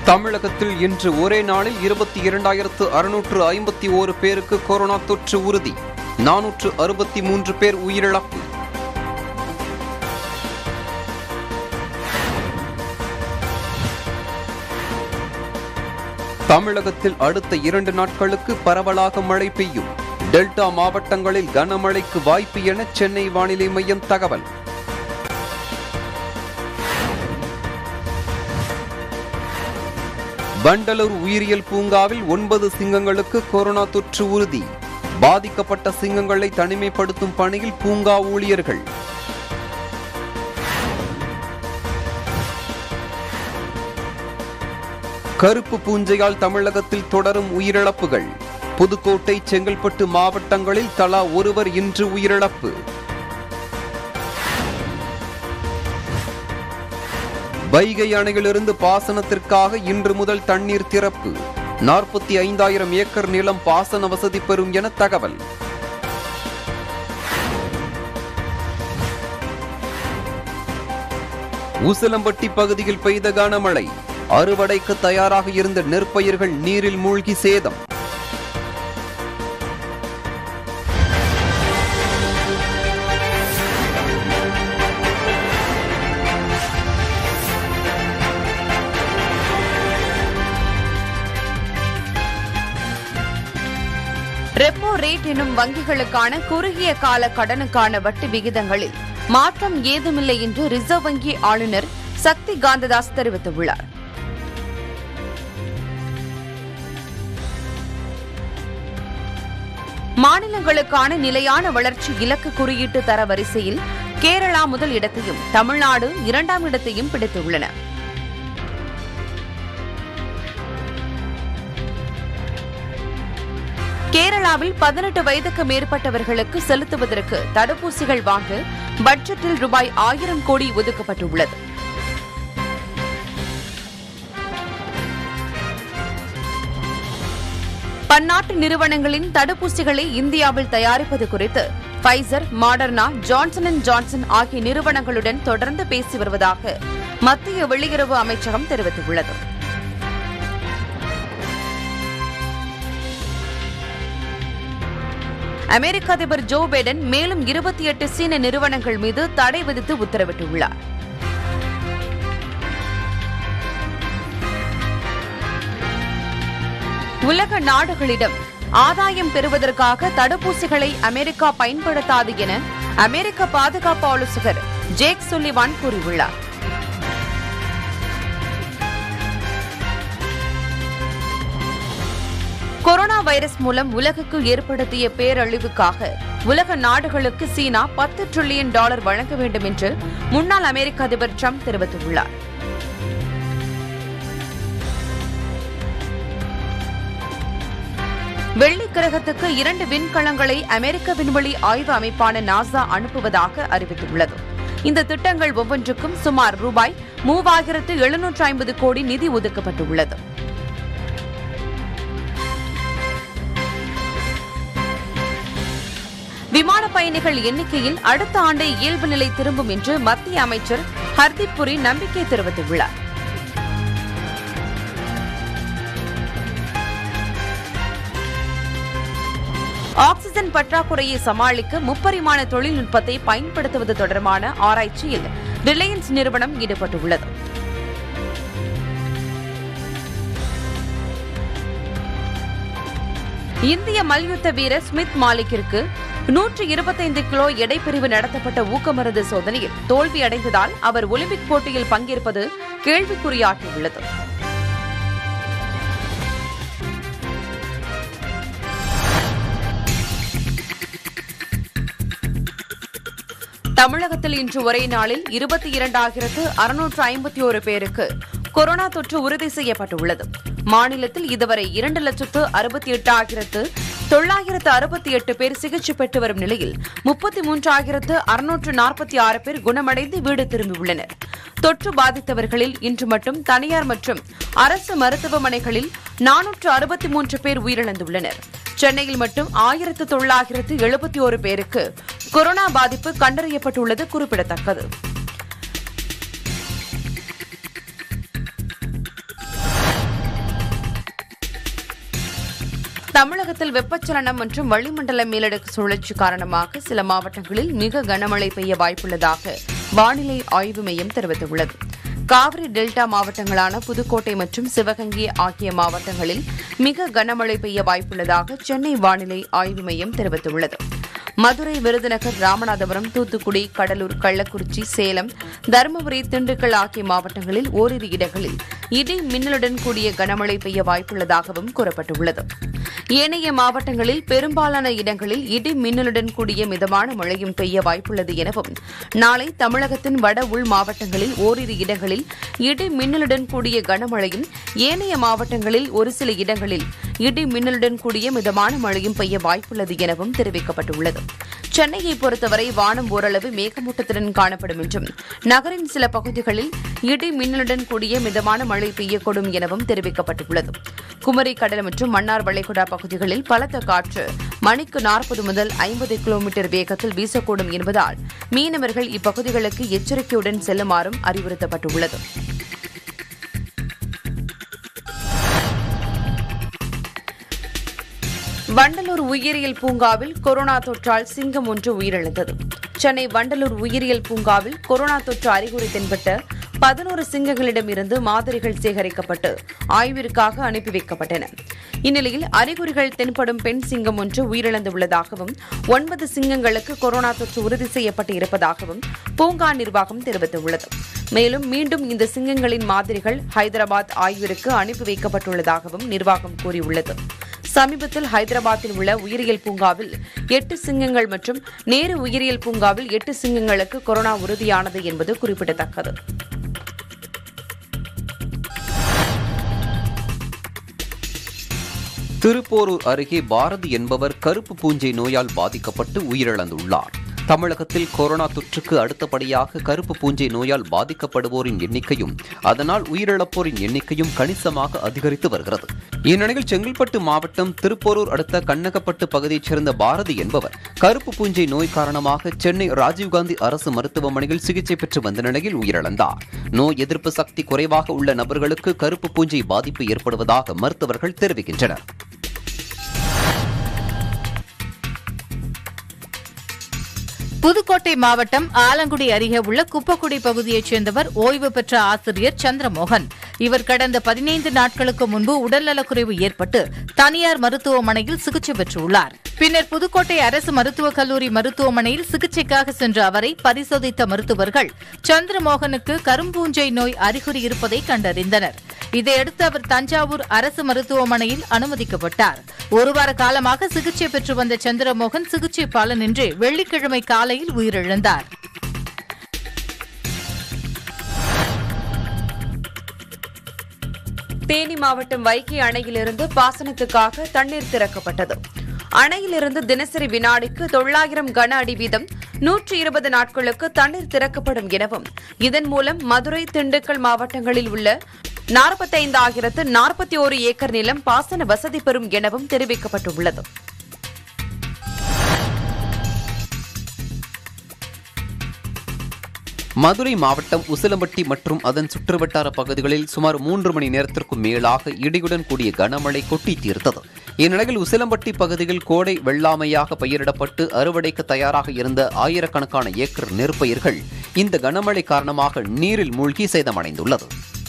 தமிழகத்தில் இன்று ஒரே நாளில் இருபத்தி இரண்டாயிரத்து அறுநூற்று ஐம்பத்தி ஓரு பேருக்கு கொரோனா தொற்று உறுதி நானூற்று அறுபத்தி மூன்று பேர் உயிரிழப்பு தமிழகத்தில் அடுத்த இரண்டு நாட்களுக்கு பரவலாக மழை பெய்யும் டெல்டா மாவட்டங்களில் கனமழைக்கு வாய்ப்பு என சென்னை வானிலை மையம் தகவல் வண்டலூர் உயிரியல் பூங்காவில் ஒன்பது சிங்கங்களுக்கு கொரோனா தொற்று உறுதி பாதிக்கப்பட்ட சிங்கங்களை தனிமைப்படுத்தும் பணியில் பூங்கா ஊழியர்கள் கருப்பு பூஞ்சையால் தமிழகத்தில் தொடரும் உயிரிழப்புகள் புதுக்கோட்டை செங்கல்பட்டு மாவட்டங்களில் தலா ஒருவர் இன்று உயிரிழப்பு வைகை அணையிலிருந்து பாசனத்திற்காக இன்று முதல் தண்ணீர் திறப்பு நாற்பத்தி ஐந்தாயிரம் ஏக்கர் நிலம் பாசன வசதி பெறும் என தகவல் உசிலம்பட்டி பகுதியில் பெய்த கனமழை அறுவடைக்கு தயாராக இருந்த நெற்பயிர்கள் நீரில் மூழ்கி சேதம் ரெப்போ ரேட் எனும் வங்கிகளுக்கான குறுகிய கால கடனுக்கான வட்டி விகிதங்களில் மாற்றம் ஏதுமில்லை என்று ரிசர்வ் வங்கி ஆளுநர் சக்தி காந்ததாஸ் தெரிவித்துள்ளார் மாநிலங்களுக்கான நிலையான வளர்ச்சி இலக்கு குறியீட்டு தர வரிசையில் கேரளா முதல் இடத்தையும் தமிழ்நாடு இரண்டாம் இடத்தையும் பிடித்துள்ளன கேரளாவில் பதினெட்டு வயதுக்கு மேற்பட்டவர்களுக்கு செலுத்துவதற்கு தடுப்பூசிகள் வாங்க பட்ஜெட்டில் ரூபாய் ஆயிரம் கோடி ஒதுக்கப்பட்டுள்ளது பன்னாட்டு நிறுவனங்களின் தடுப்பூசிகளை இந்தியாவில் தயாரிப்பது குறித்து பைசர் மாடர்னா ஜான்சன் அண்ட் ஜான்சன் ஆகிய நிறுவனங்களுடன் தொடர்ந்து பேசி வருவதாக மத்திய வெளியுறவு அமைச்சகம் தெரிவித்துள்ளது அமெரிக்க அதிபர் ஜோ பைடன் மேலும் இருபத்தி எட்டு சீன நிறுவனங்கள் மீது தடை விதித்து உத்தரவிட்டுள்ளார் உலக நாடுகளிடம் ஆதாயம் பெறுவதற்காக தடுப்பூசிகளை அமெரிக்கா பயன்படுத்தாது என அமெரிக்க பாதுகாப்பு ஆலோசகர் ஜேக் சுல்லிவான் கூறியுள்ளார் கொரோனா வைரஸ் மூலம் உலகுக்கு ஏற்படுத்திய பேரழிவுக்காக உலக நாடுகளுக்கு சீனா பத்து டிரில்லியன் டாலர் வழங்க வேண்டும் என்று முன்னாள் அமெரிக்க அதிபர் ட்ரம்ப் தெரிவித்துள்ளார் வெள்ளி கிரகத்துக்கு இரண்டு விண்கலங்களை அமெரிக்க விண்வெளி ஆய்வு அமைப்பான நாசா அனுப்புவதாக அறிவித்துள்ளது இந்த திட்டங்கள் ஒவ்வொன்றுக்கும் சுமார் ரூபாய் மூவாயிரத்து எழுநூற்று ஐம்பது கோடி நிதி ஒதுக்கப்பட்டுள்ளது விமான பயணிகள் எண்ணிக்கையில் அடுத்த ஆண்டே இயல்பு நிலை திரும்பும் என்று மத்திய அமைச்சர் ஹர்தீப் புரி நம்பிக்கை தெரிவித்துள்ளார் ஆக்ஸிஜன் பற்றாக்குறையை சமாளிக்க முப்பரிமாண தொழில்நுட்பத்தை பயன்படுத்துவது தொடர்பான ஆராய்ச்சியில் ரிலையன்ஸ் நிறுவனம் ஈடுபட்டுள்ளது இந்திய மல்யுத்த வீரர் ஸ்மித் மாலிக்கிற்கு நூற்று இருபத்தைந்து கிலோ எடைப்பிரிவு நடத்தப்பட்ட ஊக்கமருந்து சோதனையில் தோல்வியடைந்ததால் அவர் ஒலிம்பிக் போட்டியில் பங்கேற்பது கேள்விக்குறியாகியுள்ளது தமிழகத்தில் இன்று ஒரே நாளில் இருபத்தி இரண்டாயிரத்து அறுநூற்று ஐம்பத்தி ஒரு பேருக்கு கொரோனா தொற்று உறுதி செய்யப்பட்டுள்ளது மாநிலத்தில் இதுவரை இரண்டு லட்சத்து அறுபத்தி எட்டாயிரத்து தொள்ளாயிரத்து அறுபத்தி எட்டு பேர் சிகிச்சை பெற்று வரும் நிலையில் முப்பத்தி மூன்றாயிரத்து அறுநூற்று நாற்பத்தி ஆறு பேர் குணமடைந்து வீடு திரும்பியுள்ளனர் தொற்று பாதித்தவர்களில் இன்று மட்டும் தனியார் மற்றும் அரசு மருத்துவமனைகளில் நானூற்று அறுபத்தி மூன்று பேர் உயிரிழந்துள்ளனர் சென்னையில் மட்டும் ஆயிரத்து தொள்ளாயிரத்து எழுபத்தி ஒரு பேருக்கு கொரோனா பாதிப்பு கண்டறியப்பட்டுள்ளது குறிப்பிடத்தக்கது தமிழகத்தில் வெப்பச்சலனம் மற்றும் வளிமண்டல மேலடுக்கு சுழற்சி காரணமாக சில மாவட்டங்களில் மிக கனமழை பெய்ய வாய்ப்புள்ளதாக வானிலை ஆய்வு மையம் தெரிவித்துள்ளது காவிரி டெல்டா மாவட்டங்களான புதுக்கோட்டை மற்றும் சிவகங்கை ஆகிய மாவட்டங்களில் மிக கனமழை பெய்ய வாய்ப்புள்ளதாக சென்னை வானிலை ஆய்வு மையம் தெரிவித்துள்ளது மதுரை விருதுநகர் ராமநாதபுரம் தூத்துக்குடி கடலூர் கள்ளக்குறிச்சி சேலம் தருமபுரி திண்டுக்கல் ஆகிய மாவட்டங்களில் ஓரிரு இடங்களில் இடி மின்னலுடன் கூடிய கனமழை பெய்ய வாய்ப்புள்ளதாகவும் கூறப்பட்டுள்ளது ஏனைய மாவட்டங்களில் பெரும்பாலான இடங்களில் இடி மின்னலுடன் கூடிய மிதமான மழையும் பெய்ய வாய்ப்புள்ளது எனவும் நாளை தமிழகத்தின் வட உள் மாவட்டங்களில் ஓரிரு இடங்களில் இடி மின்னலுடன் கூடிய கனமழையும் ஏனைய மாவட்டங்களில் ஒரு சில இடங்களில் இடி மின்னலுடன் கூடிய மிதமான மழையும் பெய்ய வாய்ப்புள்ளது எனவும் தெரிவிக்கப்பட்டுள்ளது சென்னையை பொறுத்தவரை வானம் ஓரளவு மேகமூட்டத்துடன் காணப்படும் என்றும் நகரின் சில பகுதிகளில் இடி மின்னலுடன் கூடிய மிதமான மழை பெய்யக்கூடும் எனவும் தெரிவிக்கப்பட்டுள்ளது குமரி கடல் மற்றும் மன்னார் வளைகுடா பகுதிகளில் பலத்த காற்று மணிக்கு நாற்பது முதல் ஐம்பது கிலோமீட்டர் வேகத்தில் வீசக்கூடும் என்பதால் மீனவர்கள் இப்பகுதிகளுக்கு எச்சரிக்கையுடன் செல்லுமாறும் அறிவுறுத்தப்பட்டுள்ளது வண்டலூர் உயிரியல் பூங்காவில் கொரோனா தொற்றால் சிங்கம் ஒன்று உயிரிழந்தது சென்னை வண்டலூர் உயிரியல் பூங்காவில் கொரோனா தொற்று அறிகுறி தென்பட்ட பதினோரு சிங்கங்களிடமிருந்து மாதிரிகள் சேகரிக்கப்பட்டு ஆய்விற்காக அனுப்பி வைக்கப்பட்டன இந்நிலையில் அறிகுறிகள் தென்படும் பெண் சிங்கம் ஒன்று உயிரிழந்துள்ளதாகவும் ஒன்பது சிங்கங்களுக்கு கொரோனா தொற்று உறுதி செய்யப்பட்டு இருப்பதாகவும் பூங்கா நிர்வாகம் தெரிவித்துள்ளது மேலும் மீண்டும் இந்த சிங்கங்களின் மாதிரிகள் ஹைதராபாத் ஆய்விற்கு அனுப்பி வைக்கப்பட்டுள்ளதாகவும் நிர்வாகம் கூறியுள்ளது சமீபத்தில் ஹைதராபாத்தில் உள்ள உயிரியல் பூங்காவில் எட்டு சிங்கங்கள் மற்றும் நேரு உயிரியல் பூங்காவில் எட்டு சிங்கங்களுக்கு கொரோனா உறுதியானது என்பது குறிப்பிடத்தக்கது திருப்போரூர் அருகே பாரதி என்பவர் கருப்பு பூஞ்சை நோயால் பாதிக்கப்பட்டு உயிரிழந்துள்ளார் தமிழகத்தில் கொரோனா தொற்றுக்கு அடுத்தபடியாக கருப்பு பூஞ்சை நோயால் பாதிக்கப்படுவோரின் எண்ணிக்கையும் அதனால் உயிரிழப்போரின் எண்ணிக்கையும் கணிசமாக அதிகரித்து வருகிறது இந்நிலையில் செங்கல்பட்டு மாவட்டம் திருப்போரூர் அடுத்த கண்ணகப்பட்டு பகுதியைச் சேர்ந்த பாரதி என்பவர் கருப்பு பூஞ்சை நோய் காரணமாக சென்னை ராஜீவ்காந்தி அரசு மருத்துவமனையில் சிகிச்சை பெற்று வந்த நிலையில் உயிரிழந்தார் நோய் எதிர்ப்பு சக்தி குறைவாக உள்ள நபர்களுக்கு கருப்பு பூஞ்சை பாதிப்பு ஏற்படுவதாக மருத்துவர்கள் தெரிவிக்கின்றனர் புதுக்கோட்டை மாவட்டம் ஆலங்குடி அருகே உள்ள குப்பக்குடி பகுதியைச் சேர்ந்தவர் ஓய்வு பெற்ற ஆசிரியர் சந்திரமோகன் இவர் கடந்த பதினைந்து நாட்களுக்கு முன்பு உடல்நலக்குறைவு ஏற்பட்டு தனியார் மருத்துவமனையில் சிகிச்சை பெற்றுள்ளார் பின்னர் புதுக்கோட்டை அரசு மருத்துவக் கல்லூரி மருத்துவமனையில் சிகிச்சைக்காக சென்ற அவரை பரிசோதித்த மருத்துவர்கள் சந்திரமோகனுக்கு கரும்பூஞ்சை நோய் அறிகுறி இருப்பதை கண்டறிந்தனர் இதையடுத்து அவர் தஞ்சாவூர் அரசு மருத்துவமனையில் அனுமதிக்கப்பட்டார் ஒருவார காலமாக சிகிச்சை பெற்று வந்த சந்திரமோகன் சிகிச்சை பலனின்றி வெள்ளிக்கிழமை காலையில் உயிரிழந்தார் தேனி மாவட்டம் வைகை அணையிலிருந்து பாசனத்துக்காக தண்ணீர் திறக்கப்பட்டது அணையிலிருந்து தினசரி வினாடிக்கு தொள்ளாயிரம் கன அடி வீதம் நூற்றி இருபது நாட்களுக்கு தண்ணீர் திறக்கப்படும் எனவும் இதன் மூலம் மதுரை திண்டுக்கல் மாவட்டங்களில் உள்ள நாற்பத்தைந்தாயிரத்து நாற்பத்தி ஒரு ஏக்கர் நிலம் பாசன வசதி பெறும் எனவும் தெரிவிக்கப்பட்டுள்ளது மதுரை மாவட்டம் உசிலம்பட்டி மற்றும் அதன் சுற்றுவட்டார பகுதிகளில் சுமார் மூன்று மணி நேரத்திற்கும் மேலாக இடியுடன் கூடிய கனமழை கொட்டி தீர்த்தது இந்நிலையில் உசிலம்பட்டி பகுதியில் கோடை வெள்ளாமையாக பயிரிடப்பட்டு அறுவடைக்கு தயாராக இருந்த ஆயிரக்கணக்கான ஏக்கர் நெற்பயிர்கள் இந்த கனமழை காரணமாக நீரில் மூழ்கி சேதமடைந்துள்ளது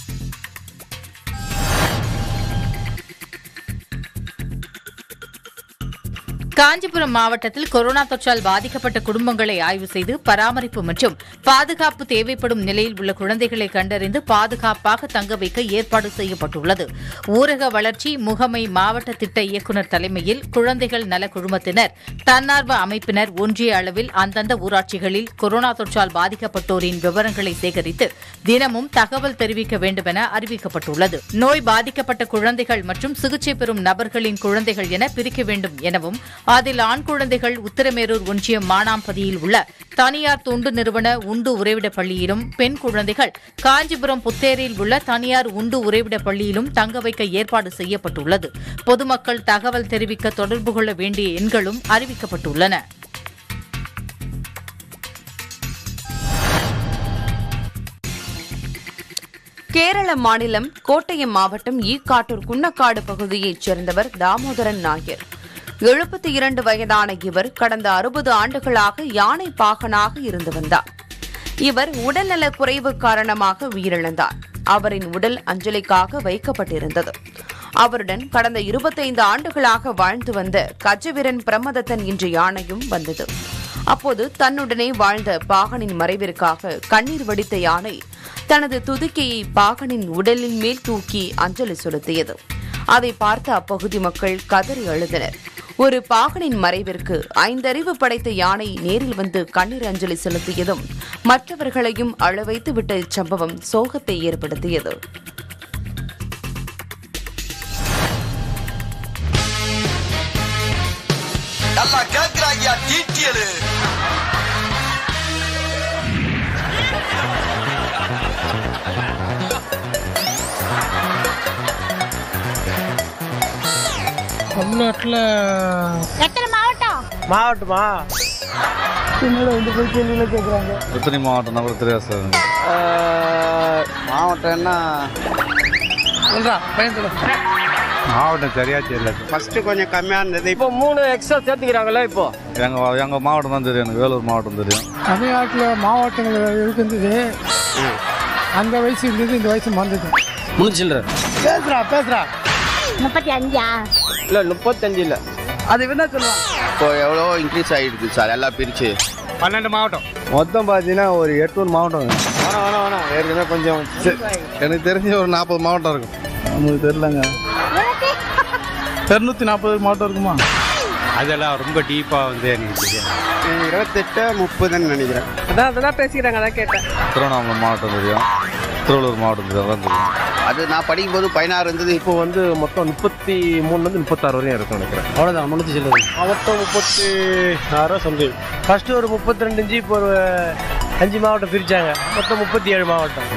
காஞ்சிபுரம் மாவட்டத்தில் கொரோனா தொற்றால் பாதிக்கப்பட்ட குடும்பங்களை ஆய்வு செய்து பராமரிப்பு மற்றும் பாதுகாப்பு தேவைப்படும் நிலையில் உள்ள குழந்தைகளை கண்டறிந்து பாதுகாப்பாக தங்க வைக்க ஏற்பாடு செய்யப்பட்டுள்ளது ஊரக வளர்ச்சி முகமை மாவட்ட திட்ட இயக்குநர் தலைமையில் குழந்தைகள் நல குழுமத்தினர் தன்னார்வ அமைப்பினர் ஒன்றிய அளவில் அந்தந்த ஊராட்சிகளில் கொரோனா தொற்றால் பாதிக்கப்பட்டோரின் விவரங்களை சேகரித்து தினமும் தகவல் தெரிவிக்க வேண்டும் என அறிவிக்கப்பட்டுள்ளது நோய் பாதிக்கப்பட்ட குழந்தைகள் மற்றும் சிகிச்சை பெறும் நபர்களின் குழந்தைகள் என பிரிக்க வேண்டும் எனவும் அதில் ஆண் குழந்தைகள் உத்தரமேரூர் ஒன்றியம் மானாம்பதியில் உள்ள தனியார் தொண்டு நிறுவன உண்டு உறைவிட பள்ளியிலும் பெண் குழந்தைகள் காஞ்சிபுரம் புத்தேரியில் உள்ள தனியார் உண்டு உறைவிட பள்ளியிலும் தங்க வைக்க ஏற்பாடு செய்யப்பட்டுள்ளது பொதுமக்கள் தகவல் தெரிவிக்க தொடர்பு கொள்ள வேண்டிய எண்களும் அறிவிக்கப்பட்டுள்ளன கேரள மாநிலம் கோட்டயம் மாவட்டம் ஈக்காட்டூர் குன்னக்காடு பகுதியைச் சேர்ந்தவர் தாமோதரன் நாயர் எழுபத்தி இரண்டு வயதான இவர் கடந்த அறுபது ஆண்டுகளாக யானை பாகனாக இருந்து வந்தார் இவர் உடல்நலக் குறைவு காரணமாக உயிரிழந்தார் அவரின் உடல் அஞ்சலிக்காக வைக்கப்பட்டிருந்தது அவருடன் கடந்த இருபத்தைந்து ஆண்டுகளாக வாழ்ந்து வந்த கஜவீரன் பிரமதத்தன் என்ற யானையும் வந்தது அப்போது தன்னுடனே வாழ்ந்த பாகனின் மறைவிற்காக கண்ணீர் வடித்த யானை தனது துதிக்கையை பாகனின் உடலின் மேல் தூக்கி அஞ்சலி செலுத்தியது அதை பார்த்த அப்பகுதி மக்கள் கதறி அழுதனர் ஒரு பாகனின் மறைவிற்கு ஐந்தறிவு படைத்த யானை நேரில் வந்து கண்ணீர் அஞ்சலி செலுத்தியதும் மற்றவர்களையும் அழவைத்து விட்ட இச்சம்பவம் சோகத்தை ஏற்படுத்தியது நல்லா கேக்குறாங்க டீட்டியலு தமிழ்நாட்டில் எத்தனை மாவட்டம் மாவட்டமா என்னடா இந்த போய் கேள்வியில் கேட்குறாங்க எத்தனை மாவட்டம் கூட தெரியாது சார் மாவட்டம்னா சொல்றா பையன் சொல்லு மாவட்டம் சரியா தெரியல ஃபர்ஸ்ட் கொஞ்சம் கம்மியாக இருந்தது இப்போ மூணு எக்ஸ்ட்ரா சேர்த்துக்கிறாங்களா இப்போ எங்கள் எங்கள் மாவட்டம் தான் தெரியும் எனக்கு வேலூர் மாவட்டம் தெரியும் தமிழ்நாட்டில் மாவட்டங்கள் இருக்கின்றது அந்த வயசு இருந்தது இந்த வயசு மறந்தது முடிச்சில்ற பேசுறா பேசுறா முப்பத்தி அஞ்சா இல்ல முப்பத்தஞ்சு இல்ல அது என்ன சொல்லுவாங்க இப்போ எவ்வளோ இன்க்ரீஸ் ஆகிடுது சார் எல்லாம் பிரித்து பன்னெண்டு மாவட்டம் மொத்தம் பார்த்தீங்கன்னா ஒரு எட்நூறு மாவட்டம் வேணாம் வேணாம் வேணாம் ஏற்கனவே கொஞ்சம் எனக்கு தெரிஞ்சு ஒரு நாற்பது மாவட்டம் இருக்கும் நமக்கு தெரிலங்க இரநூத்தி நாற்பது மாவட்டம் இருக்குமா அதெல்லாம் ரொம்ப டீப்பா வந்து எனக்கு தெரியாது இருபத்தெட்டு முப்பதுன்னு நினைக்கிறேன் அதான் அதெல்லாம் பேசிக்கிறாங்க அதான் கேட்டேன் திருவண்ணாமலை மாவட்டம் தெரியும் திருவள்ளூர் மாவட்டம் தெரியும் அதான் தெரியும் அது நான் படிக்கும்போது பதினாறு இருந்தது இப்போ இப்போ வந்து மொத்தம் முப்பத்தி மூணுலேருந்து முப்பத்தாறு வரையும் இருக்கும் நினைக்கிறேன் அவ்வளோதான் முன்னூற்றி சில்லது மாவட்டம் முப்பத்தி ஆறு சம்திங் ஃபர்ஸ்ட் ஒரு முப்பத்தி ரெண்டு இஞ்சி இப்போ ஒரு அஞ்சு மாவட்டம் பிரிச்சாங்க மொத்தம் முப்பத்தி ஏழு மாவட்டம்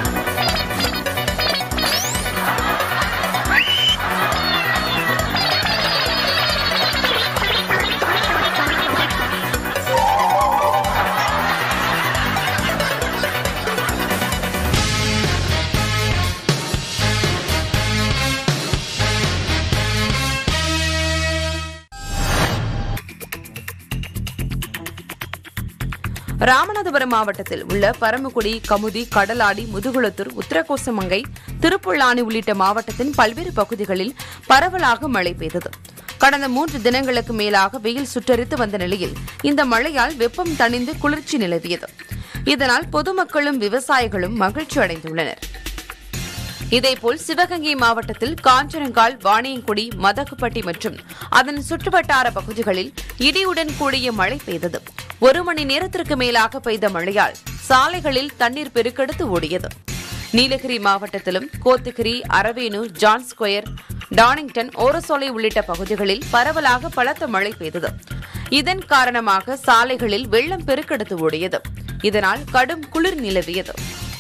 ராமநாதபுரம் மாவட்டத்தில் உள்ள பரமக்குடி கமுதி கடலாடி முதுகுளத்தூர் உத்தரகோசமங்கை திருப்புல்லானி உள்ளிட்ட மாவட்டத்தின் பல்வேறு பகுதிகளில் பரவலாக மழை பெய்தது கடந்த மூன்று தினங்களுக்கு மேலாக வெயில் சுட்டரித்து வந்த நிலையில் இந்த மழையால் வெப்பம் தணிந்து குளிர்ச்சி நிலவியது இதனால் பொதுமக்களும் விவசாயிகளும் மகிழ்ச்சி அடைந்துள்ளனர் இதேபோல் சிவகங்கை மாவட்டத்தில் காஞ்சனங்கால் வாணியங்குடி மதகுப்பட்டி மற்றும் அதன் சுற்றுவட்டார பகுதிகளில் இடியுடன் கூடிய மழை பெய்தது ஒரு மணி நேரத்திற்கு மேலாக பெய்த மழையால் சாலைகளில் தண்ணீர் பெருக்கெடுத்து ஓடியது நீலகிரி மாவட்டத்திலும் Kotagiri Aravenur John square Dannington Orasolai உள்ளிட்ட பகுதிகளில் பரவலாக பலத்த மழை பெய்தது இதன் காரணமாக சாலைகளில் வெள்ளம் பெருக்கெடுத்து ஓடியது இதனால் கடும் குளிர் நிலவியது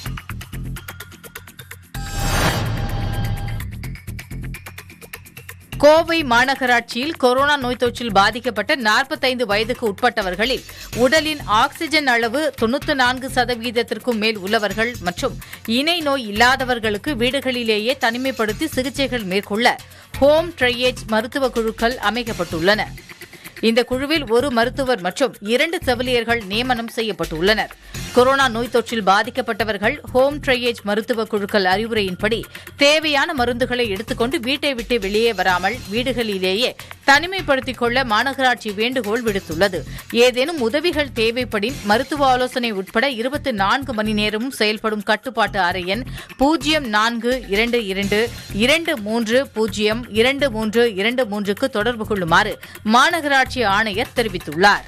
கோவை மாநகராட்சியில் கொரோனா நோய் தொற்றில் பாதிக்கப்பட்ட நாற்பத்தைந்து வயதுக்கு உட்பட்டவர்களில் உடலின் ஆக்ஸிஜன் அளவு தொன்னூற்று நான்கு சதவீதத்திற்கும் மேல் உள்ளவர்கள் மற்றும் இணை நோய் இல்லாதவர்களுக்கு வீடுகளிலேயே தனிமைப்படுத்தி சிகிச்சைகள் மேற்கொள்ள ஹோம் ட்ரையேஜ் மருத்துவ குழுக்கள் அமைக்கப்பட்டுள்ளன இந்த குழுவில் ஒரு மருத்துவர் மற்றும் இரண்டு செவிலியர்கள் நியமனம் செய்யப்பட்டுள்ளனர் கொரோனா நோய் தொற்றில் பாதிக்கப்பட்டவர்கள் ஹோம் ட்ரையேஜ் மருத்துவ குழுக்கள் அறிவுரையின்படி தேவையான மருந்துகளை எடுத்துக்கொண்டு வீட்டை விட்டு வெளியே வராமல் வீடுகளிலேயே தனிமைப்படுத்திக் கொள்ள மாநகராட்சி வேண்டுகோள் விடுத்துள்ளது ஏதேனும் உதவிகள் தேவைப்படின் மருத்துவ ஆலோசனை உட்பட இருபத்தி நான்கு மணி நேரமும் செயல்படும் கட்டுப்பாட்டு அறை எண் பூஜ்ஜியம் நான்கு இரண்டு இரண்டு இரண்டு மூன்று பூஜ்ஜியம் இரண்டு மூன்று இரண்டு மூன்றுக்கு தொடர்பு கொள்ளுமாறு மாநகராட்சி ஆணையர் தெரிவித்துள்ளார்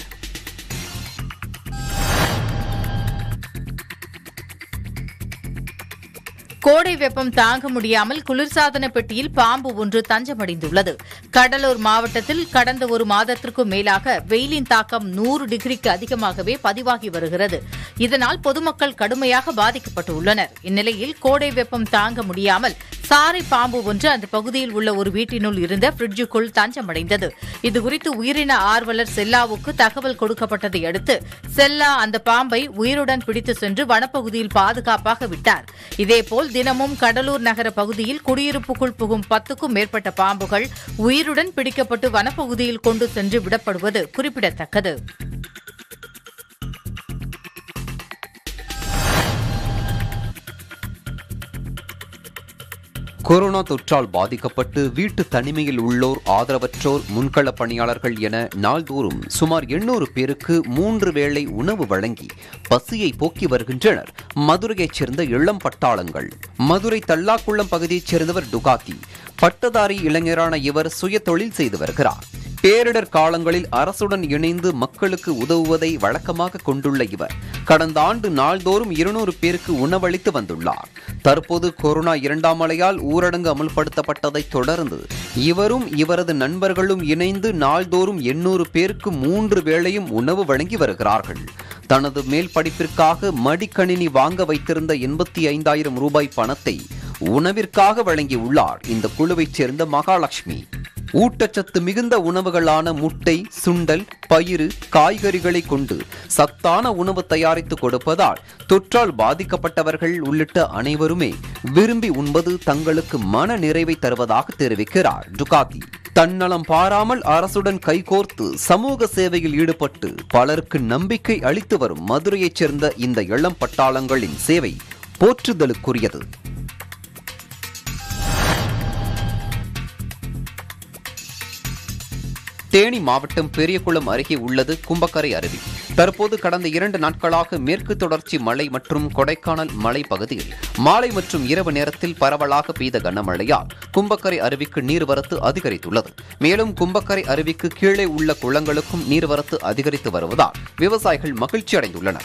கோடை வெப்பம் தாங்க முடியாமல் குளிர்சாதன பெட்டியில் பாம்பு ஒன்று தஞ்சமடைந்துள்ளது கடலூர் மாவட்டத்தில் கடந்த ஒரு மாதத்திற்கும் மேலாக வெயிலின் தாக்கம் நூறு டிகிரிக்கு அதிகமாகவே பதிவாகி வருகிறது இதனால் பொதுமக்கள் கடுமையாக பாதிக்கப்பட்டுள்ளனர் இந்நிலையில் கோடை வெப்பம் தாங்க முடியாமல் சாரை பாம்பு ஒன்று அந்த பகுதியில் உள்ள ஒரு வீட்டினுள் இருந்த பிரிட்ஜுக்குள் தஞ்சமடைந்தது இதுகுறித்து உயிரின ஆர்வலர் செல்லாவுக்கு தகவல் கொடுக்கப்பட்டதை அடுத்து செல்லா அந்த பாம்பை உயிருடன் பிடித்து சென்று வனப்பகுதியில் பாதுகாப்பாக விட்டார் இதேபோல் தினமும் கடலூர் நகர பகுதியில் குடியிருப்புக்குள் புகும் பத்துக்கும் மேற்பட்ட பாம்புகள் உயிருடன் பிடிக்கப்பட்டு வனப்பகுதியில் கொண்டு சென்று விடப்படுவது குறிப்பிடத்தக்கது கொரோனா தொற்றால் பாதிக்கப்பட்டு வீட்டு தனிமையில் உள்ளோர் ஆதரவற்றோர் முன்கள பணியாளர்கள் என நாள்தோறும் சுமார் எண்ணூறு பேருக்கு மூன்று வேளை உணவு வழங்கி பசியை போக்கி வருகின்றனர் மதுரையைச் சேர்ந்த இளம் பட்டாளங்கள் மதுரை தல்லாக்குளம் பகுதியைச் சேர்ந்தவர் டுகாத்தி பட்டதாரி இளைஞரான இவர் சுய தொழில் செய்து வருகிறார் பேரிடர் காலங்களில் அரசுடன் இணைந்து மக்களுக்கு உதவுவதை வழக்கமாக கொண்டுள்ள இவர் கடந்த ஆண்டு நாள்தோறும் இருநூறு பேருக்கு உணவளித்து வந்துள்ளார் தற்போது கொரோனா இரண்டாம் அலையால் ஊரடங்கு அமல்படுத்தப்பட்டதைத் தொடர்ந்து இவரும் இவரது நண்பர்களும் இணைந்து நாள்தோறும் எண்ணூறு பேருக்கு மூன்று வேளையும் உணவு வழங்கி வருகிறார்கள் தனது மேல் படிப்பிற்காக மடிக்கணினி வாங்க வைத்திருந்த எண்பத்தி ஐந்தாயிரம் ரூபாய் பணத்தை உணவிற்காக வழங்கியுள்ளார் இந்த குழுவைச் சேர்ந்த மகாலட்சுமி ஊட்டச்சத்து மிகுந்த உணவுகளான முட்டை சுண்டல் பயிறு காய்கறிகளை கொண்டு சத்தான உணவு தயாரித்து கொடுப்பதால் தொற்றால் பாதிக்கப்பட்டவர்கள் உள்ளிட்ட அனைவருமே விரும்பி உண்பது தங்களுக்கு மன நிறைவை தருவதாக தெரிவிக்கிறார் டுகாத்தி தன்னலம் பாராமல் அரசுடன் கைகோர்த்து சமூக சேவையில் ஈடுபட்டு பலருக்கு நம்பிக்கை அளித்து வரும் மதுரையைச் சேர்ந்த இந்த இளம் பட்டாளங்களின் சேவை போற்றுதலுக்குரியது தேனி மாவட்டம் பெரியகுளம் அருகே உள்ளது கும்பக்கரை அருவி தற்போது கடந்த இரண்டு நாட்களாக மேற்கு தொடர்ச்சி மலை மற்றும் கொடைக்கானல் மலை பகுதியில் மாலை மற்றும் இரவு நேரத்தில் பரவலாக பெய்த கனமழையால் கும்பக்கரை அருவிக்கு நீர்வரத்து அதிகரித்துள்ளது மேலும் கும்பக்கரை அருவிக்கு கீழே உள்ள குளங்களுக்கும் நீர்வரத்து அதிகரித்து வருவதால் விவசாயிகள் மகிழ்ச்சி அடைந்துள்ளனர்